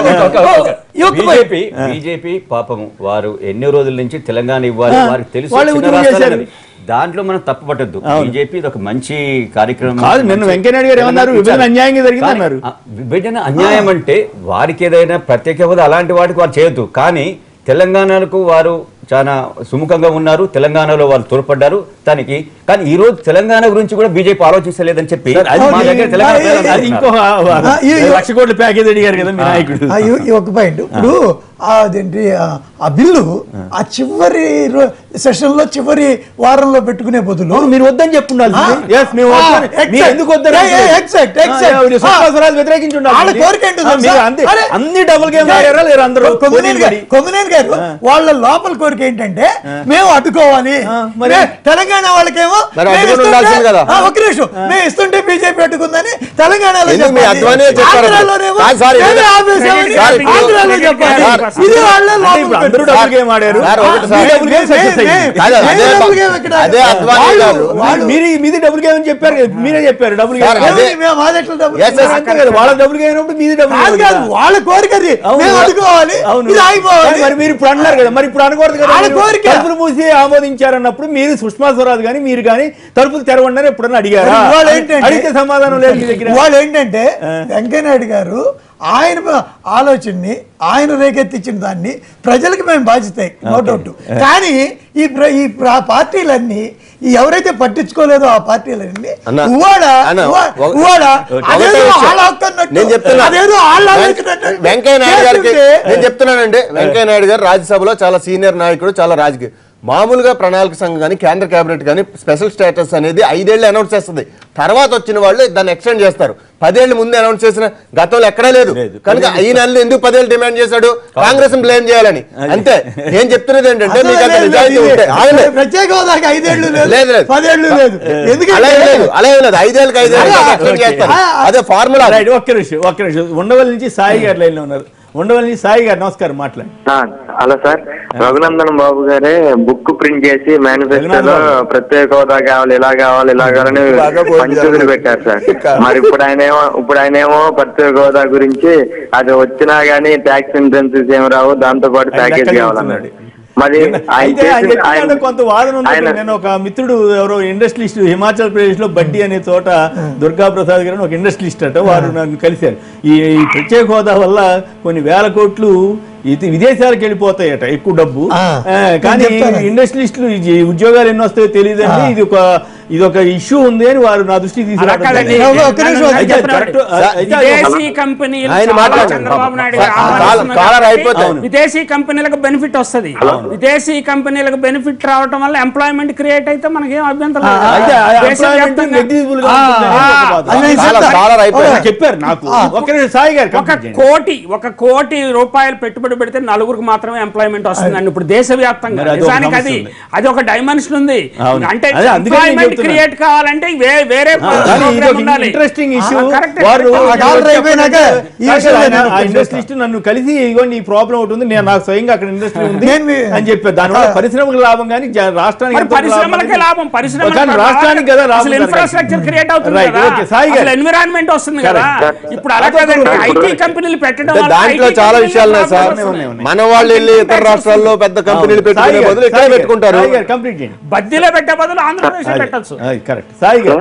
[SPEAKER 8] ఈ ఒక్క పై-
[SPEAKER 5] బీజేపీ బీజేపీ పాపము వారు ఎన్నో రోజుల నుంచి తెలంగాణ ఇవ్వాలి
[SPEAKER 1] ఆ,
[SPEAKER 5] వారికి తెలుసు
[SPEAKER 1] వాళ్ళే
[SPEAKER 5] చిన్న
[SPEAKER 1] ఉద్యమం
[SPEAKER 5] రాష్ట్రాలు
[SPEAKER 1] చేశారు.
[SPEAKER 5] అన్నది. దాంట్లో మనం తప్పు పట్టద్దు బీజేపీ ఇది ఒక మంచి కార్యక్రమం
[SPEAKER 1] కాదు నిన్న
[SPEAKER 5] మంచి-
[SPEAKER 1] వెంకయ్యనాయుడు గారు ఏమన్నారు
[SPEAKER 5] తెలంగాణ
[SPEAKER 1] విభజన అన్యాయంగా జరిగింది
[SPEAKER 5] కానీ,
[SPEAKER 1] అన్నారు
[SPEAKER 5] ఆ, విభజన అన్యాయం అంటే వారికి ఏదైనా ప్రత్యేక హోదా అలాంటి వాటికి వారు చేయొద్దు కానీ తెలంగాణకు వారు చాలా సుముఖంగా ఉన్నారు తెలంగాణలో వారు తోడ్పడ్డారు దానికి కానీ ఈ రోజు తెలంగాణ గురించి కూడా బీజేపీ ఆలోచించలేదని చెప్పి
[SPEAKER 1] అది
[SPEAKER 5] మా దగ్గర
[SPEAKER 8] ఈ-
[SPEAKER 5] తెలంగాణ
[SPEAKER 8] ఈ-
[SPEAKER 5] ప్రజలు
[SPEAKER 1] అది ఇంకో
[SPEAKER 5] అంటున్నారు.
[SPEAKER 8] ఆ, ఈ- ఈ-
[SPEAKER 1] లక్ష కోట్ల ప్యాకేజ్ అడిగారు కదా మీ నాయకుడు
[SPEAKER 8] ఆ, ఈ- ఈ ఒక పాయింట్ ఇప్పుడు ఆ అదేంటి ఆ- ఆ బిల్లు ఆ చివరి సెషన్ లో చివరి వారంలో పెట్టుకునే బదులు
[SPEAKER 1] అవును, మీరు వద్దని చెప్పుండాలి
[SPEAKER 8] ఆ,
[SPEAKER 1] ఎస్ మేము
[SPEAKER 8] ఆ,
[SPEAKER 1] వద్దని.
[SPEAKER 8] exact.
[SPEAKER 1] మీరు ఎందుకు వద్దని
[SPEAKER 8] ఏ, ఏ, exact, exact.
[SPEAKER 1] ఆ, ఎవరు సుష్మా
[SPEAKER 8] ఆ,
[SPEAKER 1] స్వరాజ్ వ్యతిరేకించి ఉండాలి.
[SPEAKER 8] వాళ్ళ కోరిక ఏంటో
[SPEAKER 1] ఆ,
[SPEAKER 8] తెలుసా?
[SPEAKER 1] మీరు అంతే
[SPEAKER 8] అరే,
[SPEAKER 1] అన్ని డబుల్ గేమ్ ఆడారా లేరు అందరూ
[SPEAKER 8] కొమ్మినేని గారు కొమ్మినేని గారు వాళ్ళ లోపల కోరిక ఏంటంటే మేము అడ్డుకోవాలి
[SPEAKER 1] ఆ, మరి-
[SPEAKER 8] మే- తెలంగాణ వాళ్ళకేమో
[SPEAKER 3] మరి
[SPEAKER 8] మేము
[SPEAKER 3] అడ్డుకొని
[SPEAKER 8] ఇస్తుంటే-
[SPEAKER 3] ఉండాల్సింది కదా.
[SPEAKER 8] ఆ, ఒక్క నిమిషం మేము ఇస్తుంటే బీజేపీ అడ్డుకుందని తెలంగాణలో
[SPEAKER 3] ఎందుకు మీ
[SPEAKER 8] చెప్పాలి.
[SPEAKER 3] అద్వానీ చెప్పారు?
[SPEAKER 8] ఆంధ్రాలోనేమో
[SPEAKER 3] కాదు సార్,
[SPEAKER 8] మేమే
[SPEAKER 3] ఇది-
[SPEAKER 8] ఆపేసామని
[SPEAKER 3] సార్,
[SPEAKER 8] ఆంధ్రాలో చెప్పాలి
[SPEAKER 3] సార్,
[SPEAKER 8] ఇది వాళ్ళ
[SPEAKER 1] అంటే
[SPEAKER 8] లోపల
[SPEAKER 1] ఇప్పుడు అందరూ
[SPEAKER 8] కోరిక.
[SPEAKER 1] డబుల్ గేమ్ ఆడారు
[SPEAKER 3] సార్, ఒకటి సార్.
[SPEAKER 1] మీ డబుల్ గేమ్ సక్సెస్ అయ్యింది.
[SPEAKER 3] కాదు,
[SPEAKER 8] మేము
[SPEAKER 3] అదే
[SPEAKER 8] డబుల్ గేమ్ ఎక్కడ?
[SPEAKER 3] అదే అద్వానీ
[SPEAKER 8] వాళ్ళు-
[SPEAKER 3] గారు.
[SPEAKER 8] వాళ్ళు-
[SPEAKER 1] మీరు మీది డబుల్ గేమ్ అని చెప్పారు కదా, మీరే చెప్పారు డబుల్ గేమ్
[SPEAKER 3] సార్, అదే-
[SPEAKER 8] ఏమని మేము మాదెట్లా డబుల్
[SPEAKER 3] Yes,
[SPEAKER 8] గేమ్?
[SPEAKER 3] yes,
[SPEAKER 1] అంతే కదా వాళ్ళ డబుల్ గేమ్ అయినప్పుడు మీది డబుల్
[SPEAKER 8] కాదు
[SPEAKER 1] గేమ్
[SPEAKER 8] కాదు వాళ్ళ కోరిక అది
[SPEAKER 1] అవును.
[SPEAKER 8] మేము అడ్డుకోవాలి
[SPEAKER 1] అవును
[SPEAKER 8] ఇది ఆగిపోవాలి
[SPEAKER 1] మరి మీరు ఇప్పుడు అన్నారు కదా మరి ఇప్పుడు అనకూడదు కదా
[SPEAKER 8] వాళ్ళ
[SPEAKER 1] మీరు
[SPEAKER 8] కోరిక.
[SPEAKER 1] తలుపులు మూసి ఆమోదించారన్నప్పుడు మీరు సుష్మా స్వరాజ్ కానీ మీరు కానీ తలుపులు తెరవండి అని ఎప్పుడన్నా అడిగారా
[SPEAKER 8] మరి ఇవాళ ఏంటంటే-
[SPEAKER 1] అడిగితే సమాధానం లేదు మీ దగ్గర
[SPEAKER 8] వాళ్ళు ఏంటంటే వెంకయ్యనాయుడు గారు ఆయన ఆలోచనని ఆయన రేకెత్తించిన దాన్ని ప్రజలకు మేము బాధ్యతాయి నో డౌట్ కానీ ఈ ప్ర- ఈ ప్ర- పార్టీలన్నీ ఈ ఎవరైతే పట్టించుకోలేదో ఆ పార్టీలన్నీ
[SPEAKER 3] అన్న,
[SPEAKER 8] ఉవ్వాడ
[SPEAKER 3] అన్న,
[SPEAKER 8] ఉవ్వా-
[SPEAKER 3] ఒక-
[SPEAKER 8] ఉవ్వాడ
[SPEAKER 3] ఒకటే
[SPEAKER 8] అదేదో
[SPEAKER 3] విషయం.
[SPEAKER 8] వాళ్ళ హక్కు అన్నట్టు,
[SPEAKER 3] నేను చెప్తున్నా
[SPEAKER 8] అదేదో వాళ్ళ
[SPEAKER 3] వెం-
[SPEAKER 8] ఆలోచన
[SPEAKER 3] వెంకయ్య నాయుడు గారికి
[SPEAKER 8] చేస్తుంటే-
[SPEAKER 3] నేను చెప్తున్నానండి వెంకయ్య నాయుడు గారు రాజ్యసభలో చాలా సీనియర్ నాయకుడు చాలా రాజకీయ మామూలుగా ప్రణాళిక సంఘం కానీ కేంద్ర కేబినెట్ కానీ స్పెషల్ స్టేటస్ అనేది ఐదేళ్లు అనౌన్స్ చేస్తుంది తర్వాత వచ్చిన వాళ్ళు దాన్ని ఎక్స్టెండ్ చేస్తారు పదేళ్ల ముందు అనౌన్స్ చేసిన గతంలో ఎక్కడా లేదు
[SPEAKER 1] లేదు.
[SPEAKER 3] కనుక ఈ నెలలు ఎందుకు పదేళ్ళు డిమాండ్ చేశాడు కాంగ్రెస్ బ్లేమ్ చేయాలని అంతే నేను చెప్తున్నది ఏంటంటే మీకు అంత
[SPEAKER 8] అసలు
[SPEAKER 3] నిజాయితీ
[SPEAKER 8] లేదు,
[SPEAKER 3] ఉంటే
[SPEAKER 8] ఇది
[SPEAKER 3] ఆగలే.
[SPEAKER 8] ప్రత్యేక హోదాకి ఐదేళ్లు లేదు
[SPEAKER 3] లేదు, లేదు.
[SPEAKER 8] పదేళ్లు లేదు
[SPEAKER 3] అలాగే
[SPEAKER 8] ఎందుకంటే
[SPEAKER 3] లేదు అలాగే లేదు ఐదేళ్ళకి ఐదేళ్ళు
[SPEAKER 8] అలా,
[SPEAKER 3] extend
[SPEAKER 1] ఓకే.
[SPEAKER 3] చేస్తారు
[SPEAKER 8] ఆ,
[SPEAKER 3] అదే ఫార్ములా
[SPEAKER 1] రైట్ ఒక్క నిమిషం ఒక్క నిమిషం ఉండవల్లి నుంచి సాయి గారు లైన్ లో ఉన్నారు ఉండవల్లి నుంచి సాయి గారు నమస్కారం మాట్లాడండి
[SPEAKER 9] హలో సార్ రఘునందన్ బాబు గారే బుక్ ప్రింట్ చేసి మేనిఫెస్టోలో ప్రత్యేక హోదా కావాలి ఇలా కావాలి ఇలా కావాలని
[SPEAKER 3] బాగా పోటీ
[SPEAKER 9] పంచుకుని పెట్టారు సార్ మరి ఇప్పుడు ఆయన ఏమో ఇప్పుడు ఆయన ఏమో ప్రత్యేక హోదా గురించి అది వచ్చినా గానీ ట్యాక్స్ ఇన్సెన్సెస్ ఏమి రావు దాంతో పాటు
[SPEAKER 1] ఆయన
[SPEAKER 9] ప్యాకేజ్
[SPEAKER 1] లెక్కలు
[SPEAKER 9] కావాలన్నాడు మరి ఆయన
[SPEAKER 1] అయితే ఆయన
[SPEAKER 9] చేసిన-
[SPEAKER 1] చెప్పిన
[SPEAKER 9] ఆయన-
[SPEAKER 1] కొంత వాదన ఉంది
[SPEAKER 9] ఆయన-
[SPEAKER 1] నేను ఒక మిత్రుడు ఎవరో ఇండస్ట్రియలిస్ట్ హిమాచల్ ప్రదేశ్ లో బడ్డీ అనే చోట దుర్గా ప్రసాద్ గారు అని ఒక ఇండస్ట్రియలిస్ట్ అట వారు నన్ను కలిశారు ఈ ఈ ప్రత్యేక హోదా వల్ల కొన్ని వేల కోట్లు ఇది విదేశాలకు వెళ్ళిపోతాయట ఎక్కువ డబ్బు
[SPEAKER 8] ఆ,
[SPEAKER 1] ఆ, కానీ
[SPEAKER 8] నేను చెప్తాను.
[SPEAKER 1] ఇండస్ట్రియలిస్టులు ఈ ఉద్యోగాలు ఎన్ని వస్తాయో తెలియదండి ఇది ఒక ఇది ఒక ఇష్యూ ఉంది అని వారు నా దృష్టికి
[SPEAKER 2] అలా కాదండి.
[SPEAKER 1] తీసుకురావడం
[SPEAKER 8] ఒక్క నిమిషం,
[SPEAKER 2] నన్ను
[SPEAKER 1] అయితే
[SPEAKER 2] చెప్పిన
[SPEAKER 1] కరెక్ట్.
[SPEAKER 2] వాడు.
[SPEAKER 1] అయితే అది ఒక-
[SPEAKER 2] విదేశీ కంపెనీలు
[SPEAKER 3] ఆయన
[SPEAKER 2] చాలా
[SPEAKER 3] మాట్లాడండి.
[SPEAKER 2] చంద్రబాబు నాయుడు గారు
[SPEAKER 3] కాల-
[SPEAKER 2] ఆహ్వానిస్తున్నారు
[SPEAKER 3] కాలర్
[SPEAKER 2] కాబట్టి
[SPEAKER 3] అయిపోతుంది.
[SPEAKER 2] విదేశీ కంపెనీలకు బెనిఫిట్ వస్తది విదేశీ కంపెనీలకు బెనిఫిట్ రావటం వల్ల ఎంప్లాయ్మెంట్ క్రియేట్ అయితే మనకేం అభ్యంతరం లేదు.
[SPEAKER 1] అయితే ఆ employment
[SPEAKER 2] దేశవ్యాప్తంగా-
[SPEAKER 1] negligible గా
[SPEAKER 2] ఆ,
[SPEAKER 1] ఉంటుంది అనేది ఒక
[SPEAKER 2] ఆ,
[SPEAKER 1] వాదన.
[SPEAKER 8] అది నేను
[SPEAKER 3] కాలర్-
[SPEAKER 8] చెప్తాను.
[SPEAKER 3] కాలర్ అయిపోయింది.
[SPEAKER 1] ఆయన చెప్పారు నాకు ఒక్క నిమిషం సాయి గారు
[SPEAKER 2] ఒక
[SPEAKER 1] complete చేయండి.
[SPEAKER 2] కోటి ఒక కోటి రూపాయలు పెట్టుబడి పెడితే నలుగురికి మాత్రమే ఎంప్లాయ్మెంట్ వస్తుందండి ఇప్పుడు దేశవ్యాప్తంగా
[SPEAKER 1] మరి అది ఒక
[SPEAKER 2] నిజానికి అది
[SPEAKER 1] సమస్య ఉంది.
[SPEAKER 2] అది ఒక డైమెన్షన్ ఉంది
[SPEAKER 1] అవును.
[SPEAKER 2] అంటే
[SPEAKER 1] అదే అందుకని నేను
[SPEAKER 2] ఎంప్లాయ్మెంట్
[SPEAKER 1] చెప్తున్నా.
[SPEAKER 2] క్రియేట్ కావాలంటే వే- వేరే
[SPEAKER 1] కానీ ఇది
[SPEAKER 2] program
[SPEAKER 1] ఒక
[SPEAKER 2] ఉండాలి.
[SPEAKER 1] ఇంట్రెస్టింగ్
[SPEAKER 2] ఆ,
[SPEAKER 1] ఇష్యూ
[SPEAKER 2] correct,
[SPEAKER 1] వారు
[SPEAKER 2] correct.
[SPEAKER 8] ఆ కాలర్ అయిపోయినాక ఈ
[SPEAKER 1] కాదు,
[SPEAKER 8] విషయంలో
[SPEAKER 1] ఆయన
[SPEAKER 8] నేను
[SPEAKER 1] ఆ ఇండస్ట్రియలిస్ట్ నన్ను కలిసి ఇగోండి ఈ ప్రాబ్లం ఒకటి ఉంది నేను నాకు స్వయంగా అక్కడ ఇండస్ట్రీ ఉంది
[SPEAKER 8] నేను మీ-
[SPEAKER 1] అని చెప్పారు దానివల్ల పరిశ్రమకు లాభం కానీ జ- రాష్ట్రానికి
[SPEAKER 2] మరి
[SPEAKER 1] ఎంతో
[SPEAKER 2] పరిశ్రమలకే
[SPEAKER 1] అనేది-
[SPEAKER 2] లాభం పరిశ్రమలకు
[SPEAKER 1] కానీ
[SPEAKER 2] లాభం.
[SPEAKER 1] రాష్ట్రానికి కదా లాభం
[SPEAKER 2] అసలు ఇన్ఫ్రాస్ట్రక్చర్ క్రియేట్ అవుతుంది
[SPEAKER 1] Right,
[SPEAKER 2] కదా
[SPEAKER 1] okay, సాయి గారు.
[SPEAKER 2] అసలు ఎన్విరాన్మెంట్ వస్తుంది కదా
[SPEAKER 1] Correct.
[SPEAKER 2] ఇప్పుడు అలా కాదండి ఐటీ కంపెనీలు పెట్టడం
[SPEAKER 3] అంటే
[SPEAKER 2] వల్ల
[SPEAKER 3] దాంట్లో
[SPEAKER 2] IT
[SPEAKER 3] చాలా
[SPEAKER 2] కంపెనీలకు
[SPEAKER 3] విషయాలు ఉన్నాయి సార్
[SPEAKER 2] లాభం
[SPEAKER 1] ఉన్నాయి, ఉన్నాయి.
[SPEAKER 3] మన వాళ్ళు వెళ్ళి ఇతర రాష్ట్రాల్లో పెద్ద కంపెనీలు పెట్టుకునే బదులు ఇక్కడే పెట్టుకుంటారు
[SPEAKER 1] కంప్లీట్ చేయండి
[SPEAKER 2] బద్దీలో పెట్టే బదులు ఆంధ్రప్రదేశ్ పెట్టచ్చు
[SPEAKER 1] కరెక్ట్ సాయి గారు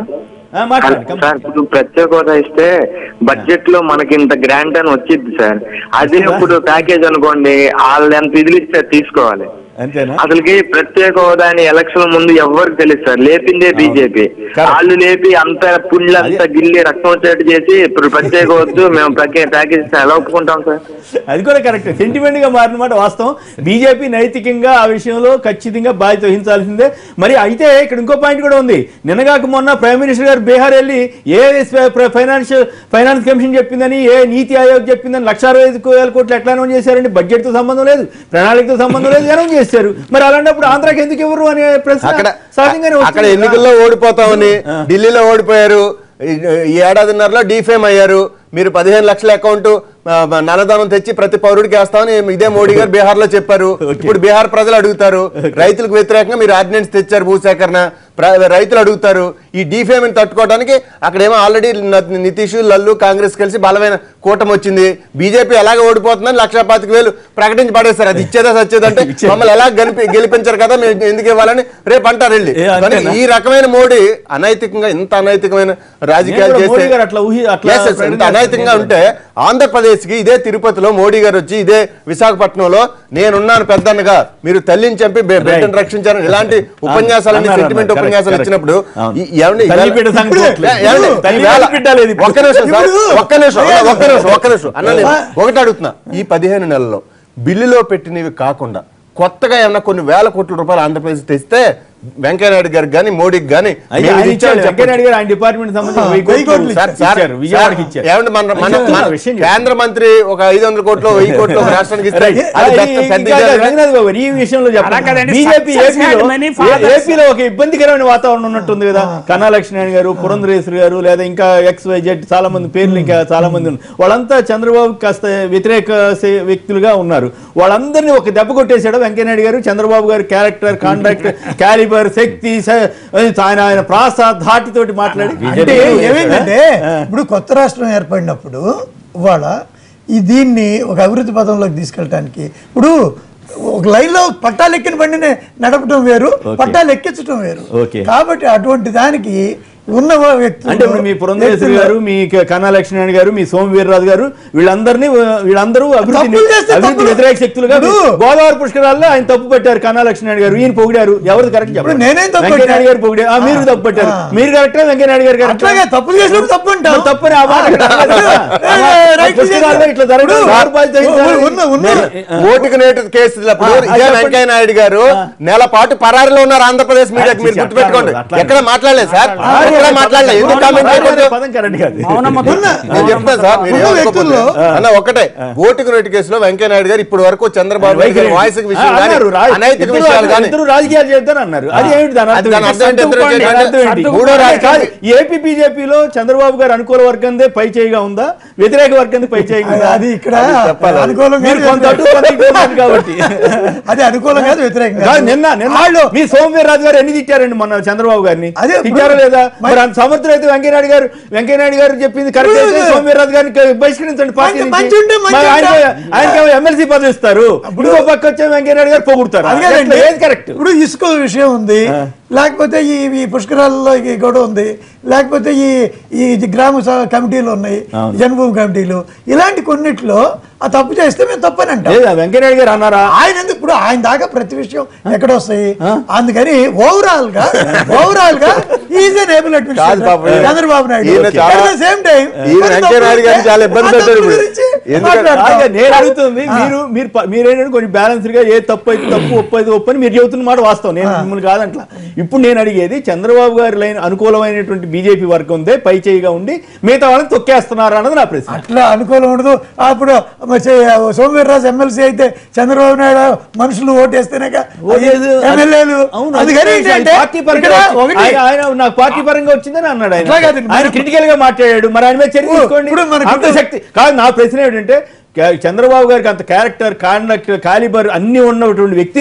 [SPEAKER 1] ఆ, మాట్లాడండి
[SPEAKER 9] సార్ ఇప్పుడు ప్రత్యేక హోదా ఇస్తే బడ్జెట్ లో మనకి ఇంత గ్రాంట్ అని వచ్చింది సార్ అదే ఇప్పుడు ప్యాకేజ్ అనుకోండి వాళ్ళు ఎంత ఇదిలు ఇస్తే తీసుకోవాలి
[SPEAKER 1] అంతేనా
[SPEAKER 9] అసలుకి ప్రత్యేక హోదా అని ఎలక్షన్ ముందు ఎవరికి తెలుసు సార్ లేపిందే బీజేపీ వాళ్ళు లేపి అంత పుండ్లంతా గిల్లి రక్తం వచ్చేట్టు చేసి ఇప్పుడు ప్రత్యేక వద్దు మేము ప్రత్యేక ప్యాకేజ్ ఇస్తే ఎలా ఒప్పుకుంటాం సార్
[SPEAKER 1] అది కూడా కరెక్ట్ సెంటిమెంట్ గా మారిన మాట వాస్తవం బీజేపీ నైతికంగా ఆ విషయంలో ఖచ్చితంగా బాధ్యత వహించాల్సిందే మరి అయితే ఇక్కడ ఇంకో పాయింట్ కూడా ఉంది నిన్నగాక మొన్న ప్రైమ్ మినిస్టర్ గారు బీహార్ వెళ్ళి ఏ ఫైనాన్షియల్ ఫైనాన్స్ కమిషన్ చెప్పిందని ఏ నీతి ఆయోగ్ చెప్పిందని లక్ష అరవై ఐదు వేల కోట్లు ఎట్లా అనౌన్స్ చేశారండి బడ్జెట్ తో సంబంధం లేదు ప్రణాళికతో సంబంధం లేదు అనౌన్స్ చేశారు మరి అలాంటప్పుడు ఆంధ్రాకి ఎందుకు ఇవ్వరు అనే ప్రశ్న
[SPEAKER 10] అక్కడ
[SPEAKER 1] సహజంగానే
[SPEAKER 10] అక్కడ
[SPEAKER 1] వస్తుంది కదా.
[SPEAKER 10] ఎన్నికల్లో ఓడిపోతామని ఢిల్లీలో ఓడిపోయారు ఈ- ఈ ఏడాదిన్నరలో డీఫేమ్ అయ్యారు మీరు పదిహేను లక్షల అకౌంట్ నల్లధనం తెచ్చి ప్రతి పౌరుడికి వేస్తామని ఇదే మోడీ గారు బీహార్ లో చెప్పారు ఇప్పుడు బీహార్ ప్రజలు అడుగుతారు రైతులకు వ్యతిరేకంగా మీరు ఆర్డినెన్స్ తెచ్చారు భూసేకరణ ప్ర- రైతులు అడుగుతారు ఈ డీఫేమ్ తట్టుకోవడానికి అక్కడేమో ఆల్రెడీ నితీష్ లల్లు కాంగ్రెస్ కలిసి బలమైన కూటమి వచ్చింది బీజేపీ ఎలాగ ఓడిపోతుందని లక్ష పాతిక వేలు ప్రకటించి పడేస్తారు అది ఇచ్చేదా సచ్చేదంటే మమ్మల్ని ఎలా గెలిపి గెలిపించారు కదా మేము ఎందుకు ఇవ్వాలని రేపు అంటారు వెళ్ళి
[SPEAKER 1] ఏ, అంతేనా?
[SPEAKER 10] కానీ ఈ రకమైన మోడీ అనైతికంగా ఇంత అనైతికమైన రాజకీయాలు
[SPEAKER 1] నేను కూడా
[SPEAKER 10] చేస్తే
[SPEAKER 1] మోడీ గారు అట్లా ఊహి- అట్లా
[SPEAKER 10] Yes, yes, ఇంత
[SPEAKER 1] ప్రకటన
[SPEAKER 10] అనైతికంగా ఉంటే ఆంధ్రప్రదేశ్ కి ఇదే తిరుపతిలో మోడీ గారు వచ్చి ఇదే విశాఖపట్నంలో నేనున్నాను పెద్దన్నగా మీరు తల్లిని చంపి బె- బిడ్డను రక్షించారు ఇలాంటి ఉపన్యాసాలని
[SPEAKER 1] అన్నారు,
[SPEAKER 10] సెంటిమెంట్
[SPEAKER 1] అన్నారు.
[SPEAKER 10] ఉపన్యాసాలు
[SPEAKER 1] Correct,
[SPEAKER 10] ఇచ్చినప్పుడు
[SPEAKER 1] అవును.
[SPEAKER 10] ఈ- ఏమండి
[SPEAKER 1] తల్లి
[SPEAKER 10] ఇవాళ-
[SPEAKER 1] బిడ్డ సంగతి
[SPEAKER 10] ఇప్పుడు-
[SPEAKER 1] చూడట్లేదు.
[SPEAKER 10] ఏమండి?
[SPEAKER 1] తల్లి
[SPEAKER 10] ఇవాళ-
[SPEAKER 1] బిడ్డ బిడ్డ లేదు ఇప్పుడు.
[SPEAKER 10] ఒక్క నిమిషం సార్,
[SPEAKER 8] ఇప్పుడు-
[SPEAKER 10] ఒక్క నిమిషం ఒక్క నిమిషం ఒక్క నిమిషం అన్న నేను ఒకటి అడుగుతున్నా ఈ పదిహేను నెలల్లో బిల్లులో పెట్టినవి కాకుండా కొత్తగా ఏమన్నా కొన్ని వేల కోట్ల రూపాయలు ఆంధ్రప్రదేశ్ తెస్తే వెంకయ్యనాయుడు గారికి కానీ మోడీకి కానీ
[SPEAKER 1] అయితే ఆయన ఇచ్చారు వెంకయ్యనాయుడు గారు ఆయన డిపార్ట్మెంట్ సంబంధించి వెయ్యి
[SPEAKER 8] వెయ్యి
[SPEAKER 1] కోట్లు
[SPEAKER 8] కోట్లు
[SPEAKER 10] సార్, సార్,
[SPEAKER 1] ఇచ్చారు విజయవాడకి ఇచ్చారు
[SPEAKER 10] ఏమండి మన మన
[SPEAKER 1] చెప్తున్నా,
[SPEAKER 10] మన
[SPEAKER 1] విషయం చెప్తున్నా.
[SPEAKER 10] కేంద్ర మంత్రి ఒక ఐదు వందల కోట్లు వెయ్యి కోట్లు ఒక రాష్ట్రానికి ఇస్తే
[SPEAKER 1] రైట్.
[SPEAKER 10] అది
[SPEAKER 1] ఈ-
[SPEAKER 10] పెద్ద- పెద్ద
[SPEAKER 1] ఇంకా
[SPEAKER 10] ఇదేనా?
[SPEAKER 1] రంగనాథ్ బాబు గారు, ఈ విషయంలో
[SPEAKER 2] అలా కాదండి,
[SPEAKER 1] బీజేపీ
[SPEAKER 2] success had
[SPEAKER 1] ఏపీలో
[SPEAKER 2] many fathers.
[SPEAKER 1] ఏపీలో ఒక ఇబ్బందికరమైన వాతావరణం ఉన్నట్టుంది కదా కన్నా లక్ష్మణ్ గారు పురంధరేశ్వరి గారు లేదా ఇంకా ఎక్స్ వై జెడ్ చాలా మంది పేర్లు ఇంకా చాలా మంది ఉన్నారు వాళ్ళంతా చంద్రబాబు కాస్త వ్యతిరేక సే- వ్యక్తులుగా ఉన్నారు వాళ్ళందరినీ ఒక దెబ్బ కొట్టేశాడు వెంకయ్యనాయుడు గారు చంద్రబాబు గారు క్యారెక్టర్ కాండక్ట్ క్యాలిబర్ శక్తి స- ఆయన ఆయన ప్రాస ధాటితోటి మాట్లాడి
[SPEAKER 8] అంటే ఏమైందంటే ఇప్పుడు కొత్త రాష్ట్రం ఏర్పడినప్పుడు ఇవాళ ఈ దీన్ని ఒక అభివృద్ధి పదంలోకి తీసుకెళ్ళటానికి ఇప్పుడు ఒక లైన్లో పట్టాలు ఎక్కిన బండిని నడపడం వేరు పట్టాలు ఎక్కించడం వేరు
[SPEAKER 1] ఓకే.
[SPEAKER 8] కాబట్టి అటువంటి దానికి ఉన్న వ్యక్తులు
[SPEAKER 1] అంటే ఇప్పుడు మీ పురంధేశ్వరి గారు మీ క- కన్నా లక్ష్మీనారాయణ గారు మీ సోమ వీర్రాజు గారు వీళ్ళందరినీ వీళ్ళందరూ అభివృద్ధి
[SPEAKER 8] తప్పులు చేస్తే
[SPEAKER 1] అభివృద్ధి
[SPEAKER 8] తప్పులు.
[SPEAKER 1] వ్యతిరేక శక్తులుగా
[SPEAKER 8] ఇప్పుడు-
[SPEAKER 1] గోదావరి పుష్కరాల్లో ఆయన తప్పు పెట్టారు కన్నా లక్ష్మీనారాయణ గారు ఈయన పొగిడారు ఎవరు కరెక్ట్ చెప్పండి
[SPEAKER 8] నేనేం తప్పు
[SPEAKER 1] వెంకయ్య నాయుడు
[SPEAKER 8] పెట్టా?
[SPEAKER 1] గారు పొగిడారు ఆ, మీరు తప్పు పెట్టారు
[SPEAKER 8] ఆ.
[SPEAKER 1] మీరు కరెక్టే వెంకయ్య నాయుడు గారు correct ఆ?
[SPEAKER 8] అట్లాగే తప్పులు చేసినప్పుడు తప్పు అంటాం
[SPEAKER 1] మరి తప్పని ఆ మాట అక్కడ అనలేదు కదా.
[SPEAKER 8] ఏ,
[SPEAKER 1] ఆ మాట-
[SPEAKER 8] రైట్
[SPEAKER 1] పుష్కరాల్లో ఇట్లా జరగడం
[SPEAKER 8] ఇప్పుడు
[SPEAKER 1] ఎవరు బాధ్యత వహించాలి?
[SPEAKER 8] ఉన్న- ఉన్న-
[SPEAKER 10] నేను ఓటుకు నేటు కేసులప్పుడు
[SPEAKER 1] ఆ,
[SPEAKER 10] ఇదే
[SPEAKER 1] చెప్పండి.
[SPEAKER 10] వెంకయ్య నాయుడు గారు నెల పాటు పరారిలో ఉన్నారు ఆంధ్రప్రదేశ్ మీడియాకి మీరు
[SPEAKER 1] అట్లా
[SPEAKER 10] గుర్తుపెట్టుకోండి
[SPEAKER 1] అట్లా
[SPEAKER 10] ఎక్కడ మాట్లాడలేదు సార్
[SPEAKER 1] ఆ,
[SPEAKER 10] ఎక్కడ మాట్లాడలేదు ఎందుకు కామెంట్
[SPEAKER 1] ఆ,
[SPEAKER 10] చేయకూడదు
[SPEAKER 1] పదం కరెక్ట్ కాదు
[SPEAKER 2] మౌనమ్మతో
[SPEAKER 10] నేను చెప్తాను సార్ మీరు
[SPEAKER 8] ఉన్న
[SPEAKER 10] ఏమనుకోకపోతే.
[SPEAKER 8] వ్యక్తుల్లో-
[SPEAKER 10] అన్న ఒకటే ఓటుకు నోటు కేసులో వెంకయ్య నాయుడు గారు ఇప్పటి వరకు చంద్రబాబు నాయుడు గారి వాయిస్ విషయం
[SPEAKER 1] ఆ,
[SPEAKER 10] కానీ
[SPEAKER 1] అన్నారు, రా-
[SPEAKER 10] అనైతిక
[SPEAKER 1] ఇద్దరు-
[SPEAKER 10] విషయాలు కానీ
[SPEAKER 1] ఇద్దరు రాజకీయాలు చేద్దాం అన్నారు అది ఏమిటి దాని
[SPEAKER 10] అది
[SPEAKER 1] అర్థం
[SPEAKER 10] దాని
[SPEAKER 1] ఏంటి?
[SPEAKER 10] అర్థం ఏంటి? ఇద్దరు
[SPEAKER 1] సర్దుకోండి,
[SPEAKER 10] చేద్దాం.
[SPEAKER 1] అర్థం ఏంటి?
[SPEAKER 10] మూడో రాజకీయ-
[SPEAKER 1] కాదు, ఏపీ బీజేపీలో చంద్రబాబు గారు అనుకూల వర్గందే పై చేయిగా ఉందా వ్యతిరేక వర్గంది పై చేయిగా ఉందా
[SPEAKER 8] అది ఇక్కడ
[SPEAKER 10] చెప్పాలి.
[SPEAKER 8] అనుకూలంగా
[SPEAKER 1] మీరు కొంత అటు కొంత ఇటు ఉన్నారు కాబట్టి
[SPEAKER 8] అది అనుకూలం కాదు వ్యతిరేకం
[SPEAKER 1] కాదు, నిన్న నిన్న
[SPEAKER 8] వాళ్ళు
[SPEAKER 1] మీ సోమవీర్రాజు గారు ఎన్ని తిట్టారండి మొన్న చంద్రబాబు గారిని
[SPEAKER 8] అదే ఇప్పుడు-
[SPEAKER 1] తిట్టారా లేదా
[SPEAKER 8] మరి-
[SPEAKER 1] మరి అంత సమర్థులు అయితే వెంకయ్యనాయుడు గారు వెంకయ్యనాయుడు గారు చెప్పింది కరెక్ట్ అయితే
[SPEAKER 8] ఇప్పుడు-
[SPEAKER 1] సోమవీర్రాజు గారిని బహిష్కరించండి పార్టీ
[SPEAKER 8] మంచి-
[SPEAKER 1] నుంచి.
[SPEAKER 8] మంచి ఉంటే మంచి
[SPEAKER 1] మరి ఆయనకి
[SPEAKER 8] ఉంటా.
[SPEAKER 1] ఆయనకి ఎమ్మెల్సీ పదవి ఇస్తారు ఇంకో పక్క వచ్చే వెంకయ్యనాయుడు గారు పొగుడుతారు
[SPEAKER 8] అది కాదండి.
[SPEAKER 1] ఏది కరెక్ట్
[SPEAKER 8] ఇప్పుడు ఇసుక విషయం ఉంది లేకపోతే ఈ ఈ పుష్కరాల్లో ఈ గొడవ ఉంది లేకపోతే ఈ ఈ గ్రామ స- కమిటీలు ఉన్నాయి జన్మభూమి కమిటీలు ఇలాంటి కొన్నిట్లో ఆ తప్పు చేస్తే మేము తప్పని అంటాం
[SPEAKER 1] లేదా వెంకయ్యనాయుడు గారు అన్నారా
[SPEAKER 8] ఆయన ఎందుకు ఇప్పుడు ఆయన దాకా ప్రతి విషయం ఎక్కడ వస్తాయి అందుకని ఓవరాల్ గా ఓవరాల్ గా ఈజ్ ఎన్ ఏబుల్
[SPEAKER 10] కాదు పాపం.
[SPEAKER 8] చంద్రబాబు నాయుడు
[SPEAKER 10] ఈయన చాలా-
[SPEAKER 8] సేమ్ టైం
[SPEAKER 10] ఈయన వెంకయ్య నాయుడు గారిని చాలా ఇబ్బంది పెట్టారు ఇప్పుడు. ఎందుకంటే-
[SPEAKER 1] అలాగే నేను అడుగుతుంది మీరు మీరు ప- మీరేంటంటే కొంచెం బ్యాలెన్స్డ్ గా ఏ తప్పు అయితే తప్పు ఒప్పు అయితే ఒప్పు అని మీరు చెబుతున్న మాట వాస్తవం నేను మిమ్మల్ని కాదంట్లా ఇప్పుడు నేను అడిగేది చంద్రబాబు గారి లైన్ అనుకూలమైనటువంటి బీజేపీ వర్గం ఉందే పై చేయిగా ఉండి మిగతా వాళ్ళని తొక్కేస్తున్నారు అన్నది నా ప్రశ్న
[SPEAKER 8] అట్లా అనుకూలం ఉండదు అప్పుడు సోమవీర్రాజు ఎమ్మెల్సీ అయితే చంద్రబాబు నాయుడు మనుషులు ఓటేస్తేనే
[SPEAKER 1] ఓటేది-
[SPEAKER 8] ఎమ్మెల్యేలు
[SPEAKER 1] అవును,
[SPEAKER 8] అందుకని
[SPEAKER 1] అది
[SPEAKER 8] ఏంటంటే
[SPEAKER 1] పార్టీ పరంగా
[SPEAKER 8] ఇక్కడ
[SPEAKER 1] వచ్చి-
[SPEAKER 8] ఒకటి
[SPEAKER 1] ఆయన- ఆయన నాకు పార్టీ పరంగా వచ్చిందని అన్నాడు ఆయన
[SPEAKER 8] అట్లా కాదండి,
[SPEAKER 1] ఆయన
[SPEAKER 8] మన-
[SPEAKER 1] క్రిటికల్ గా మాట్లాడాడు మరి ఆయన మీద చర్య
[SPEAKER 8] ఇప్పుడు-
[SPEAKER 1] తీసుకోండి
[SPEAKER 8] ఇప్పుడు మనకి
[SPEAKER 1] అంత శక్తి కాదు నా ప్రశ్న ఏంటంటే క- చంద్రబాబు గారికి అంత క్యారెక్టర్ కాండక్ట్ కాలిబర్ అన్ని ఉన్నటువంటి వ్యక్తిని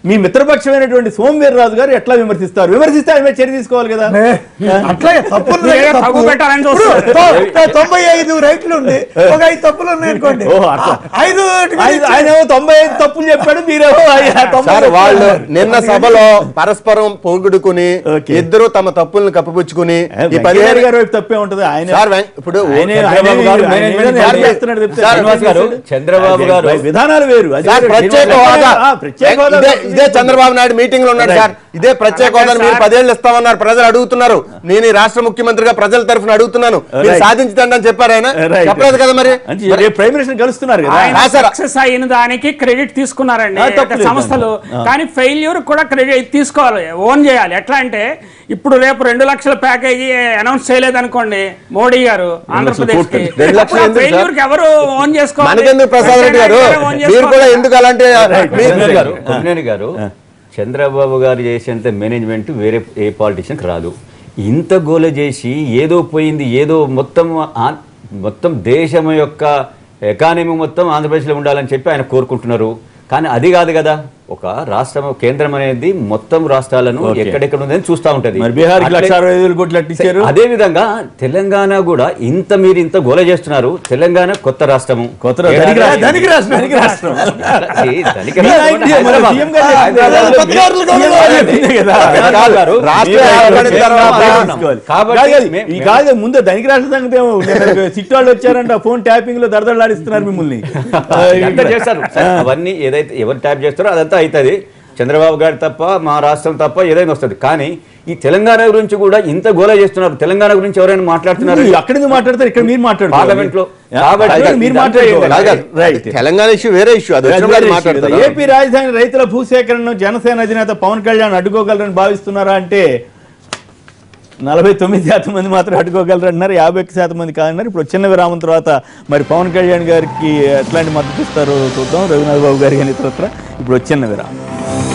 [SPEAKER 1] మీ మిత్రపక్షమైనటువంటి సోమవీర్రాజు గారు ఎట్లా విమర్శిస్తారు విమర్శిస్తే ఆయన మీద చర్య తీసుకోవాలి కదా
[SPEAKER 8] అట్లాగే తప్పులు
[SPEAKER 2] మీరే
[SPEAKER 8] తప్పు.
[SPEAKER 2] తప్పు పెట్టాలని
[SPEAKER 8] ఇప్పుడు
[SPEAKER 2] చూస్తున్నారు.
[SPEAKER 8] తొ- తొంభై ఐదు రైట్లు ఉండి ఒక ఐదు తప్పులు ఉన్నాయి అనుకోండి
[SPEAKER 1] ఓ, అట్లా.
[SPEAKER 8] ఐదు
[SPEAKER 1] ఆయన ఆయన ఏమో తొంభై ఐదు తప్పులు చెప్పాడు మీరేమో ఆయన తొంభై
[SPEAKER 10] సార్
[SPEAKER 1] తప్పులు
[SPEAKER 10] వాళ్ళు
[SPEAKER 1] అన్నారు.
[SPEAKER 10] నిన్న సభలో పరస్పరం పొగుడుకుని
[SPEAKER 1] ఓకే.
[SPEAKER 10] ఇద్దరు తమ తప్పులను కప్పిపుచ్చుకుని
[SPEAKER 1] ఏ,
[SPEAKER 10] ఈ
[SPEAKER 1] వెంకయ్య
[SPEAKER 10] పదిహేను
[SPEAKER 1] నాయుడు గారి వైపు తప్పే ఉంటది ఆయన
[SPEAKER 10] సార్ వెం- ఇప్పుడు
[SPEAKER 1] ఆయనే-
[SPEAKER 5] చంద్రబాబు
[SPEAKER 1] ఆయనే-
[SPEAKER 5] గారు
[SPEAKER 1] ఆయన
[SPEAKER 5] మేనేజ్మెంట్
[SPEAKER 1] ఏదైనా
[SPEAKER 10] సార్
[SPEAKER 1] చేస్తున్నాడు చెప్తే
[SPEAKER 10] సార్
[SPEAKER 5] శ్రీనివాస్ గారు, చంద్రబాబు గారు-
[SPEAKER 1] వై- విధానాలు వేరు అది
[SPEAKER 10] సార్
[SPEAKER 1] వేరు.
[SPEAKER 10] ప్రత్యేక
[SPEAKER 1] శ్రీనివాస్
[SPEAKER 10] హోదా
[SPEAKER 1] ఆ, ప్రత్యేక హోదా
[SPEAKER 10] ఇదే ఇదే చంద్రబాబు నాయుడు మీటింగ్ లో ఉన్నాడు
[SPEAKER 1] Right.
[SPEAKER 10] సార్ ఇదే ప్రత్యేక హోదా
[SPEAKER 2] అలాగే
[SPEAKER 10] మీరు
[SPEAKER 2] సార్.
[SPEAKER 10] పదేళ్ళు ఇస్తామన్నారు ప్రజలు అడుగుతున్నారు నేను ఈ రాష్ట్ర ముఖ్యమంత్రిగా ప్రజల తరఫున అడుగుతున్నాను మీరు
[SPEAKER 1] Right.
[SPEAKER 10] సాధించండి అని చెప్పారు ఆయన
[SPEAKER 1] Right.
[SPEAKER 10] చెప్పలేదు కదా మరి
[SPEAKER 1] అంటే రేపు ప్రైమ్ మినిస్టర్ కలుస్తున్నారు కదా
[SPEAKER 2] ఆయన
[SPEAKER 10] ఆ, సార్.
[SPEAKER 2] సక్సెస్ అయిన దానికి క్రెడిట్ తీసుకున్నారండి
[SPEAKER 1] ఆ, తప్పులేదు
[SPEAKER 2] అంటే సంస్థలు
[SPEAKER 1] దాంట్లో. ఆ.
[SPEAKER 2] కానీ ఫెయిల్యూర్ కూడా క్రెడిట్ తీసుకోవాలి ఓన్ చేయాలి ఎట్లా అంటే ఇప్పుడు రేపు రెండు లక్షల ప్యాకేజీ అనౌన్స్ చేయలేదు అనుకోండి మోడీ గారు ఆంధ్రప్రదేశ్ కి
[SPEAKER 10] రెండు లక్షలు ఎందుకు సార్?
[SPEAKER 2] ఫెయిల్యూర్ కి ఎవరు ఓన్ చేసుకోవాలి
[SPEAKER 10] మనకెందుకు ప్రసాద్ రెడ్డి గారు
[SPEAKER 2] వెంకయ్య ఓన్
[SPEAKER 10] మీరు కూడా
[SPEAKER 2] చేసుకోవాలి.
[SPEAKER 10] ఎందుకు అలాంటి మీ-
[SPEAKER 5] కొమ్మినేని గారు కొమ్మినేని గారు చంద్రబాబు గారు చేసేంత మేనేజ్మెంట్ వేరే ఏ పాలిటిషియన్కి రాదు ఇంత గోల చేసి ఏదో పోయింది ఏదో మొత్తం ఆ- మొత్తం దేశం యొక్క ఎకానమీ మొత్తం ఆంధ్రప్రదేశ్లో ఉండాలని చెప్పి ఆయన కోరుకుంటున్నారు కానీ అది కాదు కదా ఒక రాష్ట్రం కేంద్రం అనేది మొత్తం రాష్ట్రాలను
[SPEAKER 1] Okay.
[SPEAKER 5] ఎక్కడెక్కడ ఉందని చూస్తా ఉంటది
[SPEAKER 1] మరి బీహార్కి
[SPEAKER 5] అట్లే-
[SPEAKER 1] లక్ష అరవై ఐదు వేలు కోట్లు అట్టించారు
[SPEAKER 5] అదే విధంగా తెలంగాణ కూడా ఇంత మీరు ఇంత గోల చేస్తున్నారు తెలంగాణ కొత్త రాష్ట్రము
[SPEAKER 1] కొత్త రాష్ట్రం.
[SPEAKER 5] ఏడాది-
[SPEAKER 1] ధనిక రాష్ట్రం. ధనిక రాష్ట్రం. ధనిక రాష్ట్రం.
[SPEAKER 5] ఈ ధనిక
[SPEAKER 1] మీ
[SPEAKER 5] రాష్ట్రం
[SPEAKER 1] నాయకుడు మన
[SPEAKER 5] హైదరాబాద్.
[SPEAKER 1] సీఎం గారు చెప్పిందే కదా.
[SPEAKER 10] కొత్తగారులు
[SPEAKER 1] సీఎం గారు చెప్పిందే కదా.
[SPEAKER 5] చంద్రబాబు గారు
[SPEAKER 10] రాష్ట్రం
[SPEAKER 1] మీరు
[SPEAKER 10] ఏర్పడిన
[SPEAKER 1] ఏర్పడిన
[SPEAKER 10] తర్వాత
[SPEAKER 1] తర్వాత
[SPEAKER 5] కాబట్టి
[SPEAKER 1] కాదు, కాదు.
[SPEAKER 5] మే-
[SPEAKER 1] ఈ కాదు ముందు ధనిక రాష్ట్ర సంగతి ఏమో సిట్ వాళ్ళు వచ్చారంట ఫోన్ ట్యాపింగ్ లో దరదలాడిస్తున్నారు మిమ్మల్ని
[SPEAKER 5] అంతా చేస్తారు అవన్నీ ఏదైతే ఎవరు ట్యాప్ చేస్తారో అదంతా అవుతుంది చంద్రబాబు గారు తప్ప మా రాష్ట్రం తప్ప ఏదైనా వస్తుంది కానీ ఈ తెలంగాణ గురించి కూడా ఇంత గోల చేస్తున్నారు తెలంగాణ గురించి ఎవరైనా మాట్లాడుతున్నారు
[SPEAKER 1] మీరు అక్కడి నుంచి మాట్లాడతారు ఇక్కడ మీరు మాట్లాడుకోవాలి.
[SPEAKER 5] పార్లమెంట్ లో.
[SPEAKER 1] యా,
[SPEAKER 5] కాబట్టి
[SPEAKER 1] అక్కడ మీరు
[SPEAKER 5] ఇదంతా
[SPEAKER 1] మాట్లాడుకోవాలి
[SPEAKER 10] అలాగే కాదు.
[SPEAKER 1] రైట్
[SPEAKER 10] తెలంగాణ ఇష్యూ వేరే ఇష్యూ అది వచ్చినప్పుడు అది మాట్లాడతారు
[SPEAKER 1] ఏపీ రాజధాని రైతుల భూసేకరణను జనసేన అధినేత పవన్ కళ్యాణ్ అడ్డుకోగలరని భావిస్తున్నారా అంటే నలభై తొమ్మిది శాతం మంది మాత్రం అడ్డుకోగలరు అంటున్నారు యాభై ఒక్క శాతం మంది కాదన్నారు ఇప్పుడు చిన్న విరామం తర్వాత మరి పవన్ కళ్యాణ్ గారికి ఎట్లాంటి మద్దతు ఇస్తారో చూద్దాం రఘునాథ్ బాబు గారి కానీ ఇతరత్ర ఇప్పుడు చిన్న విరామం